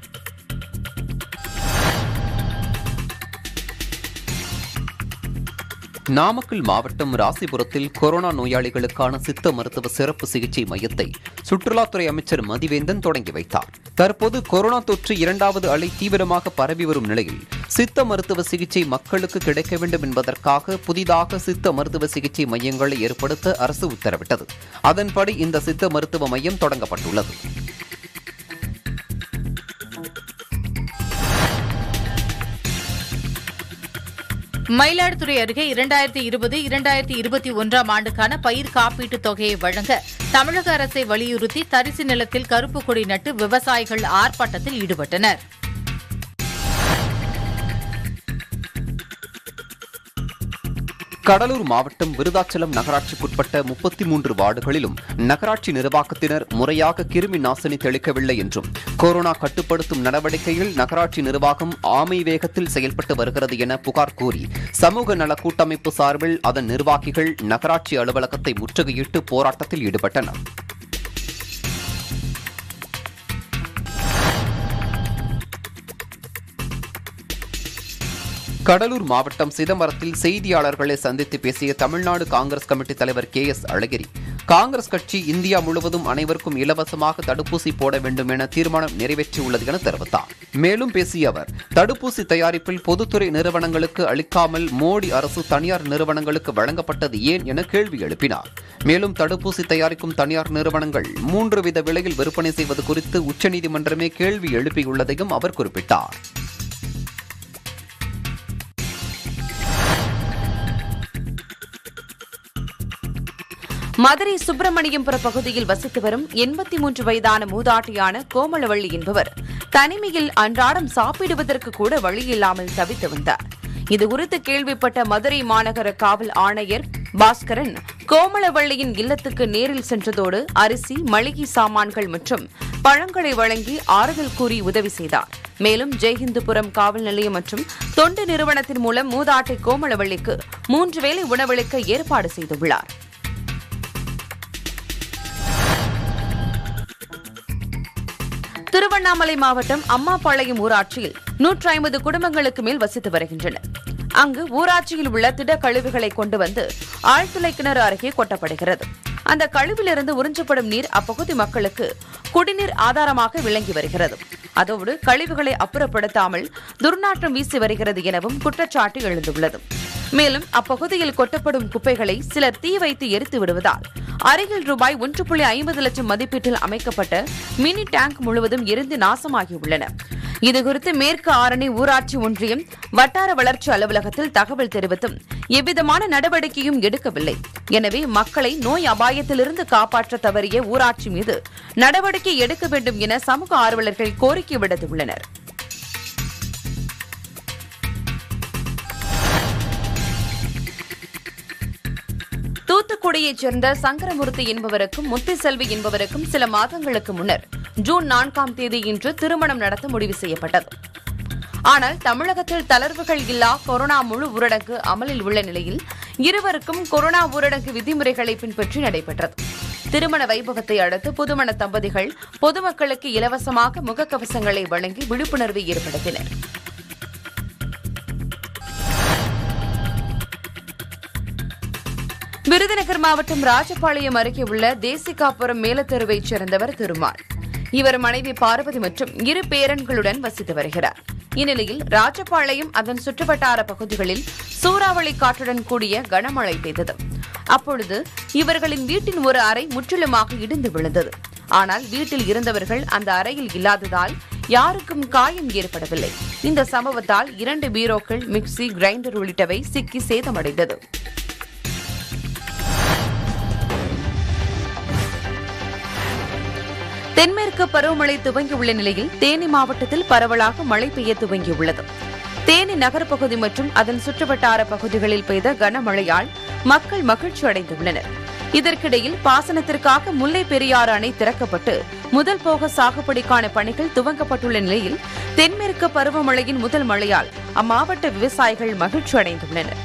நாமக்கல் மாவட்டம் ராசிபுரத்தில் கொரோனா நோயாளிகளுக்கான சித்த மருத்துவ சிறப்பு சிகிச்சை மையத்தை சுற்றுலாத்துறை அமைச்சர் மதிவேந்தன் தொடங்கி வைத்தார் தற்போது கொரோனா தொற்று இரண்டாவது அலை தீவிரமாக பரவி வரும் நிலையில் சித்த மருத்துவ சிகிச்சை மக்களுக்கு கிடைக்க வேண்டும் என்பதற்காக புதிதாக சித்த மருத்துவ சிகிச்சை மையங்களை ஏற்படுத்த அரசு உத்தரவிட்டது அதன்படி இந்த சித்த மருத்துவ மையம் தொடங்கப்பட்டுள்ளது மயிலாடுதுறை அருகே இரண்டாயிரத்தி இருபது இரண்டாயிரத்தி இருபத்தி ஒன்றாம் ஆண்டுக்கான பயிர் காப்பீட்டுத் தொகையை வழங்க தமிழக அரசை வலியுறுத்தி தரிசு நிலத்தில் கருப்பு கொடி நட்டு விவசாயிகள் ஆர்ப்பாட்டத்தில் ஈடுபட்டனர் கடலூர் மாவட்டம் விருதாச்சலம் நகராட்சிக்குட்பட்ட முப்பத்தி மூன்று வார்டுகளிலும் நகராட்சி நிர்வாகத்தினர் முறையாக கிருமி நாசினி தெளிக்கவில்லை என்றும் கொரோனா கட்டுப்படுத்தும் நடவடிக்கையில் நகராட்சி நிர்வாகம் ஆமை வேகத்தில் செயல்பட்டு வருகிறது என புகார் கூறி சமூக நல கூட்டமைப்பு சார்பில் அதன் நிர்வாகிகள் நகராட்சி அலுவலகத்தை முற்றுகையிட்டு போராட்டத்தில் ஈடுபட்டனர் கடலூர் மாவட்டம் சிதம்பரத்தில் செய்தியாளர்களை சந்தித்து பேசிய தமிழ்நாடு காங்கிரஸ் கமிட்டி தலைவர் கே எஸ் அழகிரி காங்கிரஸ் கட்சி இந்தியா முழுவதும் அனைவருக்கும் இலவசமாக தடுப்பூசி போட வேண்டும் என தீர்மானம் நிறைவேற்றியுள்ளது என தெரிவித்தார் மேலும் பேசிய அவர் தடுப்பூசி தயாரிப்பில் பொதுத்துறை நிறுவனங்களுக்கு அளிக்காமல் மோடி அரசு தனியார் நிறுவனங்களுக்கு வழங்கப்பட்டது ஏன் என கேள்வி எழுப்பினார் மேலும் தடுப்பூசி தயாரிக்கும் தனியார் நிறுவனங்கள் மூன்று வித விலையில் விற்பனை செய்வது குறித்து உச்சநீதிமன்றமே கேள்வி எழுப்பியுள்ளதையும் அவர் குறிப்பிட்டார் மதுரை சுப்பிரமணியம்புர பகுதியில் வசித்து வரும் எண்பத்தி மூன்று வயதான மூதாட்டியான கோமலவள்ளி என்பவர் தனிமையில் அன்றாடம் சாப்பிடுவதற்கு கூட வழியில்லாமல் தவித்து வந்தார் இதுகுறித்து கேள்விப்பட்ட மதுரை மாநகர காவல் ஆணையர் பாஸ்கரன் கோமலவள்ளியின் இல்லத்துக்கு நேரில் சென்றதோடு அரிசி மளிகை சாமான்கள் மற்றும் பழங்களை வழங்கி ஆறுதல் கூறி உதவி செய்தார் மேலும் ஜெய்ஹிந்துபுரம் காவல் நிலையம் மற்றும் தொண்டு நிறுவனத்தின் மூலம் மூதாட்டி கோமலவள்ளிக்கு மூன்று வேளை உணவளிக்க ஏற்பாடு செய்துள்ளார் திருவண்ணாமலை மாவட்டம் அம்மாபாளையம் ஊராட்சியில் நூற்றி ஐம்பது குடும்பங்களுக்கு மேல் வசித்து வருகின்றனர் அங்கு ஊராட்சியில் உள்ள திட கழிவுகளை கொண்டு வந்து ஆழ்துளை கிணறு அருகே கொட்டப்படுகிறது அந்த கழிவிலிருந்து உறிஞ்சப்படும் நீர் அப்பகுதி மக்களுக்கு குடிநீர் ஆதாரமாக விளங்கி வருகிறது அதோடு கழிவுகளை அப்புறப்படுத்தாமல் துர்நாற்றம் வீசி வருகிறது எனவும் குற்றச்சாட்டு எழுந்துள்ளது மேலும் அப்பகுதியில் கொட்டப்படும் குப்பைகளை சிலர் தீ வைத்து எரித்து விடுவதால் அருகில் ரூபாய் ஒன்று புள்ளி ஐம்பது லட்சம் மதிப்பீட்டில் அமைக்கப்பட்ட மினி டேங்க் முழுவதும் எரிந்து நாசமாகியுள்ளன இதுகுறித்து மேற்கு ஆரணி ஊராட்சி ஒன்றியம் வட்டார வளர்ச்சி அலுவலகத்தில் தகவல் தெரிவித்தும் எவ்விதமான நடவடிக்கையும் எடுக்கவில்லை எனவே மக்களை நோய் அபாயத்திலிருந்து காப்பாற்ற தவறிய ஊராட்சி மீது நடவடிக்கை எடுக்க வேண்டும் என சமூக ஆர்வலர்கள் கோரிக்கை விடுத்துள்ளனர் தூத்துக்குடியைச் சேர்ந்த சங்கரமூர்த்தி என்பவருக்கும் முத்துசெல்வி என்பவருக்கும் சில மாதங்களுக்கு முன்னர் ஜூன் நான்காம் தேதி இன்று திருமணம் நடத்த முடிவு செய்யப்பட்டது ஆனால் தமிழகத்தில் தளர்வுகள் இல்லா கொரோனா முழு ஊரடங்கு அமலில் உள்ள நிலையில் இருவருக்கும் கொரோனா ஊரடங்கு விதிமுறைகளை பின்பற்றி நடைபெற்றது திருமண வைபவத்தை அடுத்து புதுமண தம்பதிகள் பொதுமக்களுக்கு இலவசமாக முகக்கவசங்களை வழங்கி விழிப்புணர்வை ஏற்படுத்தினர் விருதுநகர் மாவட்டம் ராஜபாளையம் அருகே உள்ள தேசிகாபுரம் மேலத்தெருவைச் சேர்ந்தவர் திருமால் இவர் மனைவி பார்வதி மற்றும் இரு பேரன்களுடன் வசித்து வருகிறார் இந்நிலையில் ராஜபாளையம் அதன் சுற்றுவட்டார பகுதிகளில் சூறாவளி காற்றுடன் கூடிய கனமழை பெய்தது அப்பொழுது இவர்களின் வீட்டின் ஒரு அறை முற்றிலுமாக இடிந்து விழுந்தது ஆனால் வீட்டில் இருந்தவர்கள் அந்த அறையில் இல்லாததால் யாருக்கும் காயம் ஏற்படவில்லை இந்த சம்பவத்தால் இரண்டு பீரோக்கள் மிக்சி கிரைண்டர் உள்ளிட்டவை சிக்கி சேதமடைந்தது தென்மேற்கு பருவமழை துவங்கியுள்ள நிலையில் தேனி மாவட்டத்தில் பரவலாக மழை பெய்ய துவங்கியுள்ளது தேனி நகரப்பகுதி மற்றும் அதன் சுற்றுவட்டார பகுதிகளில் பெய்த கனமழையால் மக்கள் மகிழ்ச்சி அடைந்துள்ளனர் இதற்கிடையில் பாசனத்திற்காக முல்லை பெரியாறு அணை திறக்கப்பட்டு முதல் போக சாகுபடிக்கான பணிகள் துவங்கப்பட்டுள்ள நிலையில் தென்மேற்கு பருவமழையின் முதல் மழையால் அம்மாவட்ட விவசாயிகள் மகிழ்ச்சி அடைந்துள்ளனர்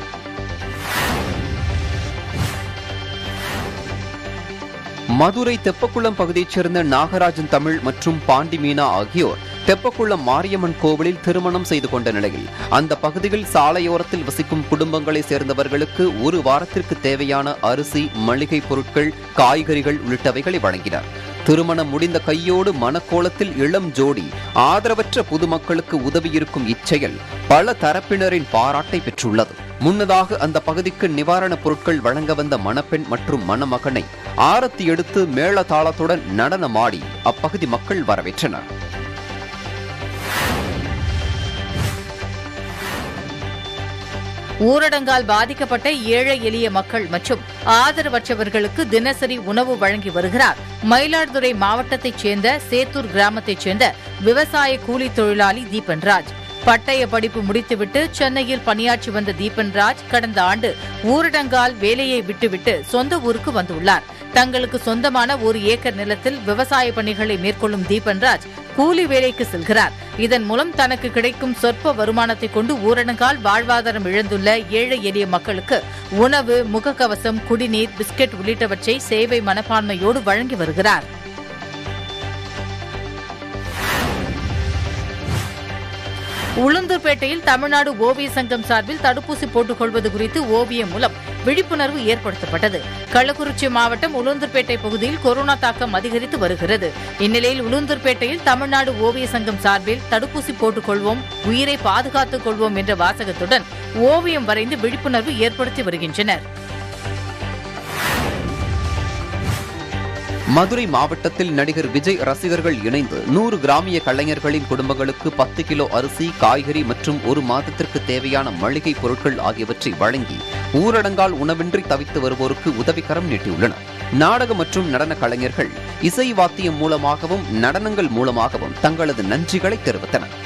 மதுரை தெப்பக்குளம் பகுதியைச் சேர்ந்த நாகராஜன் தமிழ் மற்றும் பாண்டி மீனா ஆகியோர் தெப்பக்குளம் மாரியம்மன் கோவிலில் திருமணம் செய்து கொண்ட நிலையில் அந்த பகுதியில் சாலையோரத்தில் வசிக்கும் குடும்பங்களைச் சேர்ந்தவர்களுக்கு ஒரு வாரத்திற்கு தேவையான அரிசி மளிகை பொருட்கள் காய்கறிகள் உள்ளிட்டவைகளை வழங்கினர் திருமணம் முடிந்த கையோடு மனக்கோலத்தில் இளம் ஜோடி ஆதரவற்ற பொதுமக்களுக்கு உதவியிருக்கும் இச்செயல் பல தரப்பினரின் பாராட்டை பெற்றுள்ளது முன்னதாக அந்த பகுதிக்கு நிவாரணப் பொருட்கள் வழங்க வந்த மணப்பெண் மற்றும் மணமகனை ஆரத்தி எடுத்து மேளதாளத்துடன் நடனமாடி அப்பகுதி மக்கள் வரவேற்றனர் ஊரடங்கால் பாதிக்கப்பட்ட ஏழை எளிய மக்கள் மற்றும் ஆதரவற்றவர்களுக்கு தினசரி உணவு வழங்கி வருகிறார் மயிலாடுதுறை மாவட்டத்தைச் சேர்ந்த சேத்தூர் கிராமத்தைச் சேர்ந்த விவசாய கூலி தொழிலாளி தீபன்ராஜ் பட்டய படிப்பு முடித்துவிட்டு சென்னையில் பணியாற்றி வந்த தீபன்ராஜ் கடந்த ஆண்டு ஊரடங்கால் வேலையை விட்டுவிட்டு சொந்த ஊருக்கு வந்துள்ளார் தங்களுக்கு சொந்தமான ஒரு ஏக்கர் நிலத்தில் விவசாய பணிகளை மேற்கொள்ளும் தீபன்ராஜ் கூலி வேலைக்கு செல்கிறார் இதன் மூலம் தனக்கு கிடைக்கும் சொற்ப வருமானத்தை கொண்டு ஊரடங்கால் வாழ்வாதாரம் இழந்துள்ள ஏழை எளிய மக்களுக்கு உணவு முகக்கவசம் குடிநீர் பிஸ்கெட் உள்ளிட்டவற்றை சேவை மனப்பான்மையோடு வழங்கி வருகிறார் உளுந்தூர்பேட்டையில் தமிழ்நாடு ஓவிய சங்கம் சார்பில் தடுப்பூசி போட்டுக் கொள்வது குறித்து ஓவியம் மூலம் விழிப்புணர்வு ஏற்படுத்தப்பட்டது கள்ளக்குறிச்சி மாவட்டம் உளுந்தூர்பேட்டை பகுதியில் கொரோனா தாக்கம் அதிகரித்து வருகிறது இந்நிலையில் உளுந்தூர்பேட்டையில் தமிழ்நாடு ஓவிய சங்கம் சார்பில் தடுப்பூசி போட்டுக் கொள்வோம் உயிரை பாதுகாத்துக் கொள்வோம் என்ற வாசகத்துடன் ஓவியம் வரைந்து விழிப்புணர்வு ஏற்படுத்தி வருகின்றனர் மதுரை மாவட்டத்தில் நடிகர் விஜய் ரசிகர்கள் இணைந்து நூறு கிராமிய கலைஞர்களின் குடும்பங்களுக்கு பத்து கிலோ அரிசி காய்கறி மற்றும் ஒரு மாதத்திற்கு தேவையான மளிகை பொருட்கள் ஆகியவற்றை வழங்கி ஊரடங்கால் உணவின்றி தவித்து வருவோருக்கு உதவிக்கரம் நீட்டியுள்ளனர் நாடக மற்றும் நடன கலைஞர்கள் இசை வாத்தியம் மூலமாகவும் நடனங்கள் மூலமாகவும் தங்களது நன்றிகளை தெரிவித்தனர்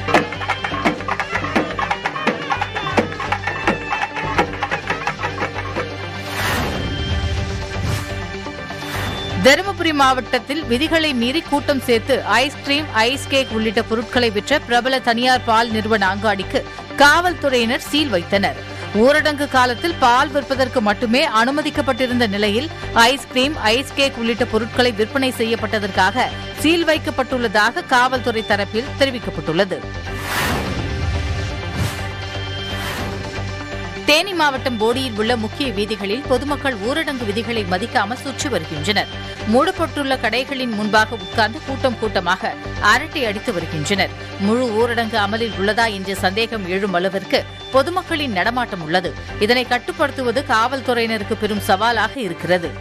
தருமபுரி மாவட்டத்தில் விதிகளை மீறி கூட்டம் சேர்த்து ஐஸ்கிரீம் ஐஸ் கேக் உள்ளிட்ட பொருட்களை விற்ற பிரபல தனியார் பால் நிறுவன அங்காடிக்கு காவல்துறையினர் சீல் வைத்தனர் ஊரடங்கு காலத்தில் பால் விற்பதற்கு மட்டுமே அனுமதிக்கப்பட்டிருந்த நிலையில் ஐஸ்கிரீம் ஐஸ் கேக் உள்ளிட்ட பொருட்களை விற்பனை செய்யப்பட்டதற்காக சீல் வைக்கப்பட்டுள்ளதாக காவல்துறை தரப்பில் தெரிவிக்கப்பட்டுள்ளது தேனி மாவட்டம் போடியில் உள்ள முக்கிய வீதிகளில் பொதுமக்கள் ஊரடங்கு விதிகளை மதிக்காமல் சுற்றி வருகின்றனர் மூடப்பட்டுள்ள கடைகளின் முன்பாக உட்கார்ந்து கூட்டம் கூட்டமாக அரட்டை அடித்து வருகின்றனர் முழு ஊரடங்கு அமலில் உள்ளதா என்ற சந்தேகம் எழும் அளவிற்கு பொதுமக்களின் நடமாட்டம் உள்ளது இதனை கட்டுப்படுத்துவது காவல்துறையினருக்கு பெரும் சவாலாக இருக்கிறது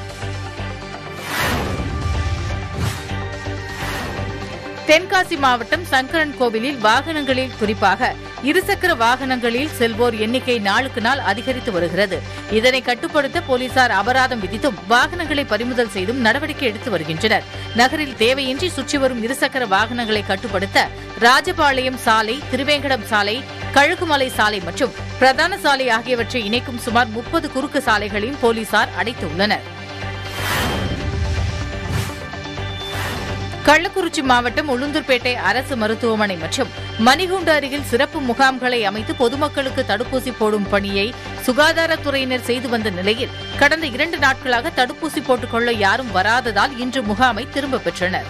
தென்காசி மாவட்டம் சங்கரன் கோவிலில் வாகனங்களில் குறிப்பாக இருசக்கர வாகனங்களில் செல்வோர் எண்ணிக்கை நாளுக்கு நாள் அதிகரித்து வருகிறது இதனை கட்டுப்படுத்த போலீசார் அபராதம் விதித்தும் வாகனங்களை பறிமுதல் செய்தும் நடவடிக்கை எடுத்து வருகின்றனர் நகரில் தேவையின்றி சுற்றி வரும் இருசக்கர வாகனங்களை கட்டுப்படுத்த ராஜபாளையம் சாலை திருவேங்கடம் சாலை கழுகுமலை சாலை மற்றும் பிரதான சாலை ஆகியவற்றை இணைக்கும் சுமார் முப்பது குறுக்கு சாலைகளையும் போலீசார் அடைத்துள்ளனர் கள்ளக்குறிச்சி மாவட்டம் உளுந்தூர்பேட்டை அரசு மருத்துவமனை மற்றும் மணிகுண்டு அருகில் சிறப்பு முகாம்களை அமைத்து பொதுமக்களுக்கு தடுப்பூசி போடும் பணியை சுகாதாரத்துறையினர் செய்து வந்த நிலையில் கடந்த இரண்டு நாட்களாக தடுப்பூசி போட்டுக்கொள்ள யாரும் வராததால் இன்று முகாமை திரும்பப் பெற்றனர்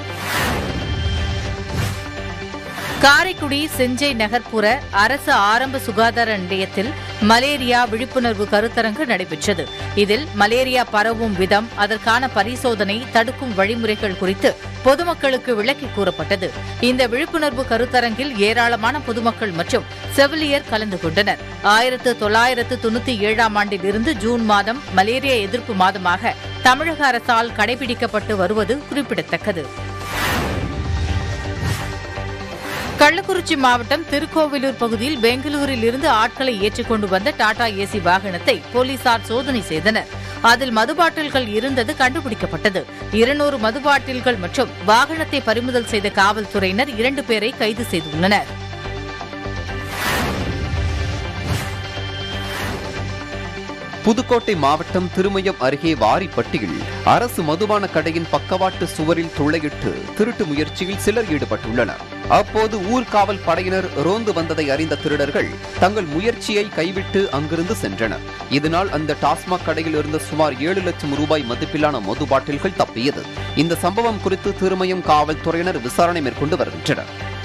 காரைக்குடி செஞ்சை நகர்ப்புற அரசு ஆரம்ப சுகாதார நிலையத்தில் மலேரியா விழிப்புணர்வு கருத்தரங்கு நடைபெற்றது இதில் மலேரியா பரவும் விதம் அதற்கான பரிசோதனை தடுக்கும் வழிமுறைகள் குறித்து பொதுமக்களுக்கு விளக்கி கூறப்பட்டது இந்த விழிப்புணர்வு கருத்தரங்கில் ஏராளமான பொதுமக்கள் மற்றும் செவிலியர் கலந்து கொண்டனர் ஆயிரத்து தொள்ளாயிரத்து தொண்ணூத்தி ஏழாம் ஆண்டில் இருந்து ஜூன் மாதம் மலேரியா எதிர்ப்பு மாதமாக தமிழக அரசால் கடைபிடிக்கப்பட்டு வருவது குறிப்பிடத்தக்கது கள்ளக்குறிச்சி மாவட்டம் திருக்கோவிலூர் பகுதியில் பெங்களூரில் இருந்து ஆட்களை ஏற்றிக்கொண்டு வந்த டாடா ஏசி வாகனத்தை போலீசார் சோதனை செய்தனர் அதில் மதுபாட்டில்கள் இருந்தது கண்டுபிடிக்கப்பட்டது இருநூறு மதுபாட்டில்கள் மற்றும் வாகனத்தை பறிமுதல் செய்த காவல்துறையினர் இரண்டு பேரை கைது செய்துள்ளனர் புதுக்கோட்டை மாவட்டம் திருமயம் அருகே வாரிப்பட்டியில் அரசு மதுபான கடையின் பக்கவாட்டு சுவரில் துளையிட்டு திருட்டு முயற்சியில் சிலர் ஈடுபட்டுள்ளனர் அப்போது ஊர்காவல் படையினர் ரோந்து வந்ததை அறிந்த திருடர்கள் தங்கள் முயற்சியை கைவிட்டு அங்கிருந்து சென்றனர் இதனால் அந்த டாஸ்மாக் கடையில் இருந்த சுமார் ஏழு லட்சம் ரூபாய் மதிப்பிலான மது பாட்டில்கள் தப்பியது இந்த சம்பவம் குறித்து திருமயம் காவல்துறையினர் விசாரணை மேற்கொண்டு வருகின்றனர்